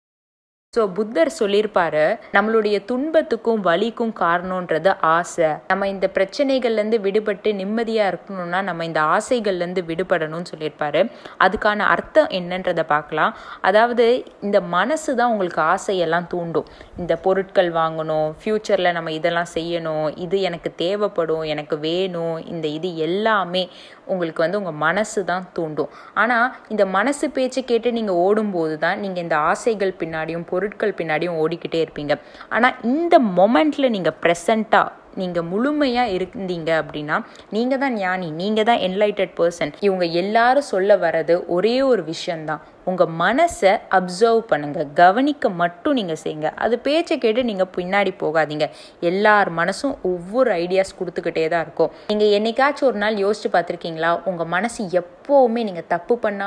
ஸோ புத்தர் சொல்லியிருப்பாரு நம்மளுடைய துன்பத்துக்கும் வலிக்கும் காரணன்றது ஆசை நம்ம இந்த பிரச்சனைகள்லேருந்து விடுபட்டு நிம்மதியாக இருக்கணும்னா நம்ம இந்த ஆசைகள்லேருந்து விடுபடணும்னு சொல்லியிருப்பாரு அதுக்கான அர்த்தம் என்னன்றதை பார்க்கலாம் அதாவது இந்த மனசு தான் உங்களுக்கு ஆசையெல்லாம் தூண்டும் இந்த பொருட்கள் வாங்கணும் ஃப்யூச்சரில் நம்ம இதெல்லாம் செய்யணும் இது எனக்கு தேவைப்படும் எனக்கு வேணும் இந்த இது எல்லாமே உங்களுக்கு வந்து உங்கள் மனசு தான் தூண்டும் ஆனால் இந்த மனசு பேச்சு கேட்டு நீங்கள் ஓடும்போது தான் நீங்கள் இந்த ஆசைகள் பின்னாடியும் பொருட்கள் பின்னாடியும் ஓடிக்கிட்டே இருப்பீங்க ஆனால் இந்த மொமெண்ட்டில் நீங்கள் ப்ரெசண்ட்டாக நீங்கள் முழுமையாக இருந்தீங்க அப்படின்னா நீங்கள் தான் ஞானி நீங்கள் தான் என்லைட்டட் பர்சன் இவங்க எல்லாரும் சொல்ல வர்றது ஒரே ஒரு விஷயந்தான் உங்கள் மனசை அப்சர்வ் பண்ணுங்கள் கவனிக்க மட்டும் நீங்கள் செய்யுங்க அது பேச்சை கேட்டு நீங்கள் பின்னாடி போகாதீங்க எல்லார் மனசும் ஒவ்வொரு ஐடியாஸ் கொடுத்துக்கிட்டே தான் இருக்கும் நீங்கள் என்னைக்காச்சும் ஒரு நாள் யோசிச்சு பார்த்துருக்கீங்களா உங்கள் மனசு எப்போவுமே நீங்கள் தப்பு பண்ணாலும்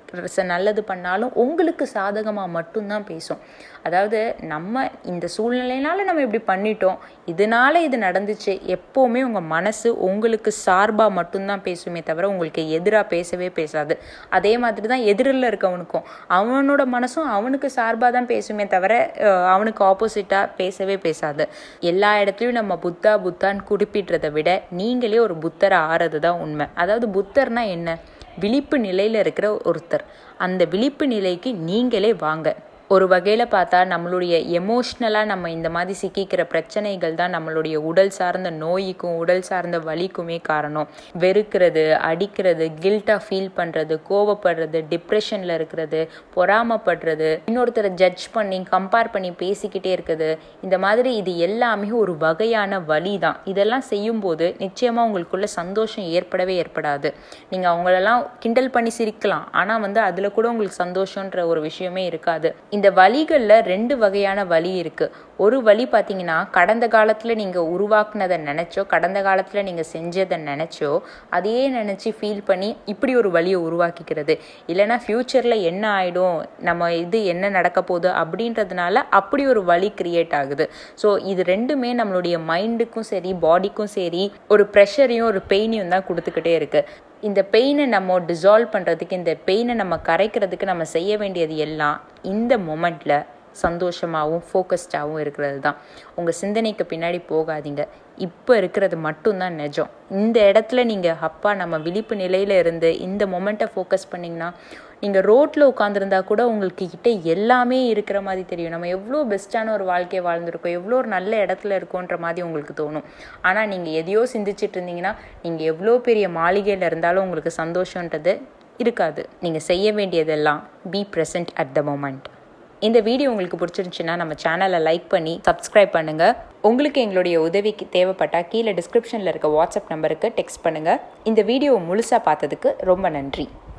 நல்லது பண்ணாலும் உங்களுக்கு சாதகமாக மட்டும்தான் பேசும் அதாவது நம்ம இந்த சூழ்நிலையினால நம்ம இப்படி பண்ணிட்டோம் இதனால இது நடந்துச்சு எப்போவுமே உங்கள் மனசு உங்களுக்கு சார்பாக மட்டும்தான் பேசுமே தவிர உங்களுக்கு எதிராக பேசவே பேசாது அதே மாதிரி தான் எதிரில் இருக்கவனுக்கும் அவனோட மனசும் அவனுக்கு சார்பாக தான் பேசுமே தவிர அவனுக்கு ஆப்போசிட்டாக பேசவே பேசாது எல்லா இடத்துலையும் நம்ம புத்தா புத்தான்னு குறிப்பிடுறதை விட நீங்களே ஒரு புத்தரை ஆறது தான் உண்மை அதாவது புத்தர்னா என்ன விழிப்பு நிலையில் இருக்கிற ஒருத்தர் அந்த விழிப்பு நிலைக்கு நீங்களே வாங்க ஒரு வகையில் பார்த்தா நம்மளுடைய எமோஷ்னலாக நம்ம இந்த மாதிரி சிக்கிக்கிற பிரச்சனைகள் தான் நம்மளுடைய உடல் சார்ந்த நோய்க்கும் உடல் சார்ந்த வலிக்குமே காரணம் வெறுக்கிறது அடிக்கிறது கில்ட்டாக ஃபீல் பண்ணுறது கோவப்படுறது டிப்ரெஷனில் இருக்கிறது பொறாமப்படுறது இன்னொருத்தரை ஜட்ஜ் பண்ணி கம்பேர் பண்ணி பேசிக்கிட்டே இருக்குது இந்த மாதிரி இது எல்லாமே ஒரு வகையான வலி தான் இதெல்லாம் செய்யும்போது நிச்சயமாக உங்களுக்குள்ள சந்தோஷம் ஏற்படவே ஏற்படாது நீங்கள் அவங்களெல்லாம் கிண்டல் பண்ணி சிரிக்கலாம் ஆனால் வந்து அதில் கூட உங்களுக்கு சந்தோஷன்ற ஒரு விஷயமே இருக்காது இந்த வலிகளில் ரெண்டு வகையான வலி இருக்குது ஒரு வழி பார்த்தீங்கன்னா கடந்த காலத்தில் நீங்கள் உருவாக்குனதை நினச்சோ கடந்த காலத்தில் நீங்கள் செஞ்சதை நினச்சோ அதையே நினச்சி ஃபீல் பண்ணி இப்படி ஒரு வழியை உருவாக்கிக்கிறது இல்லைனா ஃப்யூச்சரில் என்ன ஆகிடும் நம்ம இது என்ன நடக்க போகுது அப்படின்றதுனால அப்படி ஒரு வழி கிரியேட் ஆகுது ஸோ இது ரெண்டுமே நம்மளுடைய மைண்டுக்கும் சரி பாடிக்கும் சரி ஒரு ப்ரெஷரையும் ஒரு பெயினையும் தான் கொடுத்துக்கிட்டே இருக்குது இந்த பெயினை நம்ம டிசால்வ் பண்ணுறதுக்கு இந்த பெயினை நம்ம கரைக்கிறதுக்கு நம்ம செய்ய வேண்டியது எல்லாம் இந்த மொமெண்ட்டில் சந்தோஷமாகவும் ஃபோக்கஸ்டாகவும் இருக்கிறது தான் உங்கள் சிந்தனைக்கு பின்னாடி போகாதீங்க இப்போ இருக்கிறது மட்டும்தான் நிஜம் இந்த இடத்துல நீங்கள் அப்பா நம்ம விழிப்பு நிலையில் இருந்து இந்த மொமெண்ட்டை ஃபோக்கஸ் பண்ணிங்கன்னா நீங்கள் ரோட்டில் உட்காந்துருந்தா கூட உங்களுக்கு கிட்ட எல்லாமே இருக்கிற மாதிரி தெரியும் நம்ம எவ்வளோ பெஸ்ட்டான ஒரு வாழ்க்கையை வாழ்ந்துருக்கோம் எவ்வளோ ஒரு நல்ல இடத்துல இருக்கோன்ற மாதிரி உங்களுக்கு தோணும் ஆனால் நீங்கள் எதையோ சிந்திச்சிட்டு இருந்தீங்கன்னா நீங்கள் எவ்வளோ பெரிய மாளிகையில் இருந்தாலும் உங்களுக்கு சந்தோஷன்றது இருக்காது நீங்கள் செய்ய வேண்டியதெல்லாம் be present at the moment இந்த வீடியோ உங்களுக்கு பிடிச்சிருந்துச்சுன்னா நம்ம சேனலை லைக் பண்ணி சப்ஸ்கிரைப் பண்ணுங்கள் உங்களுக்கு எங்களுடைய உதவிக்கு தேவைப்பட்டால் கீழே டிஸ்கிரிப்ஷனில் இருக்க வாட்ஸ்அப் நம்பருக்கு டெக்ஸ்ட் பண்ணுங்கள் இந்த வீடியோவை முழுசாக பார்த்ததுக்கு ரொம்ப நன்றி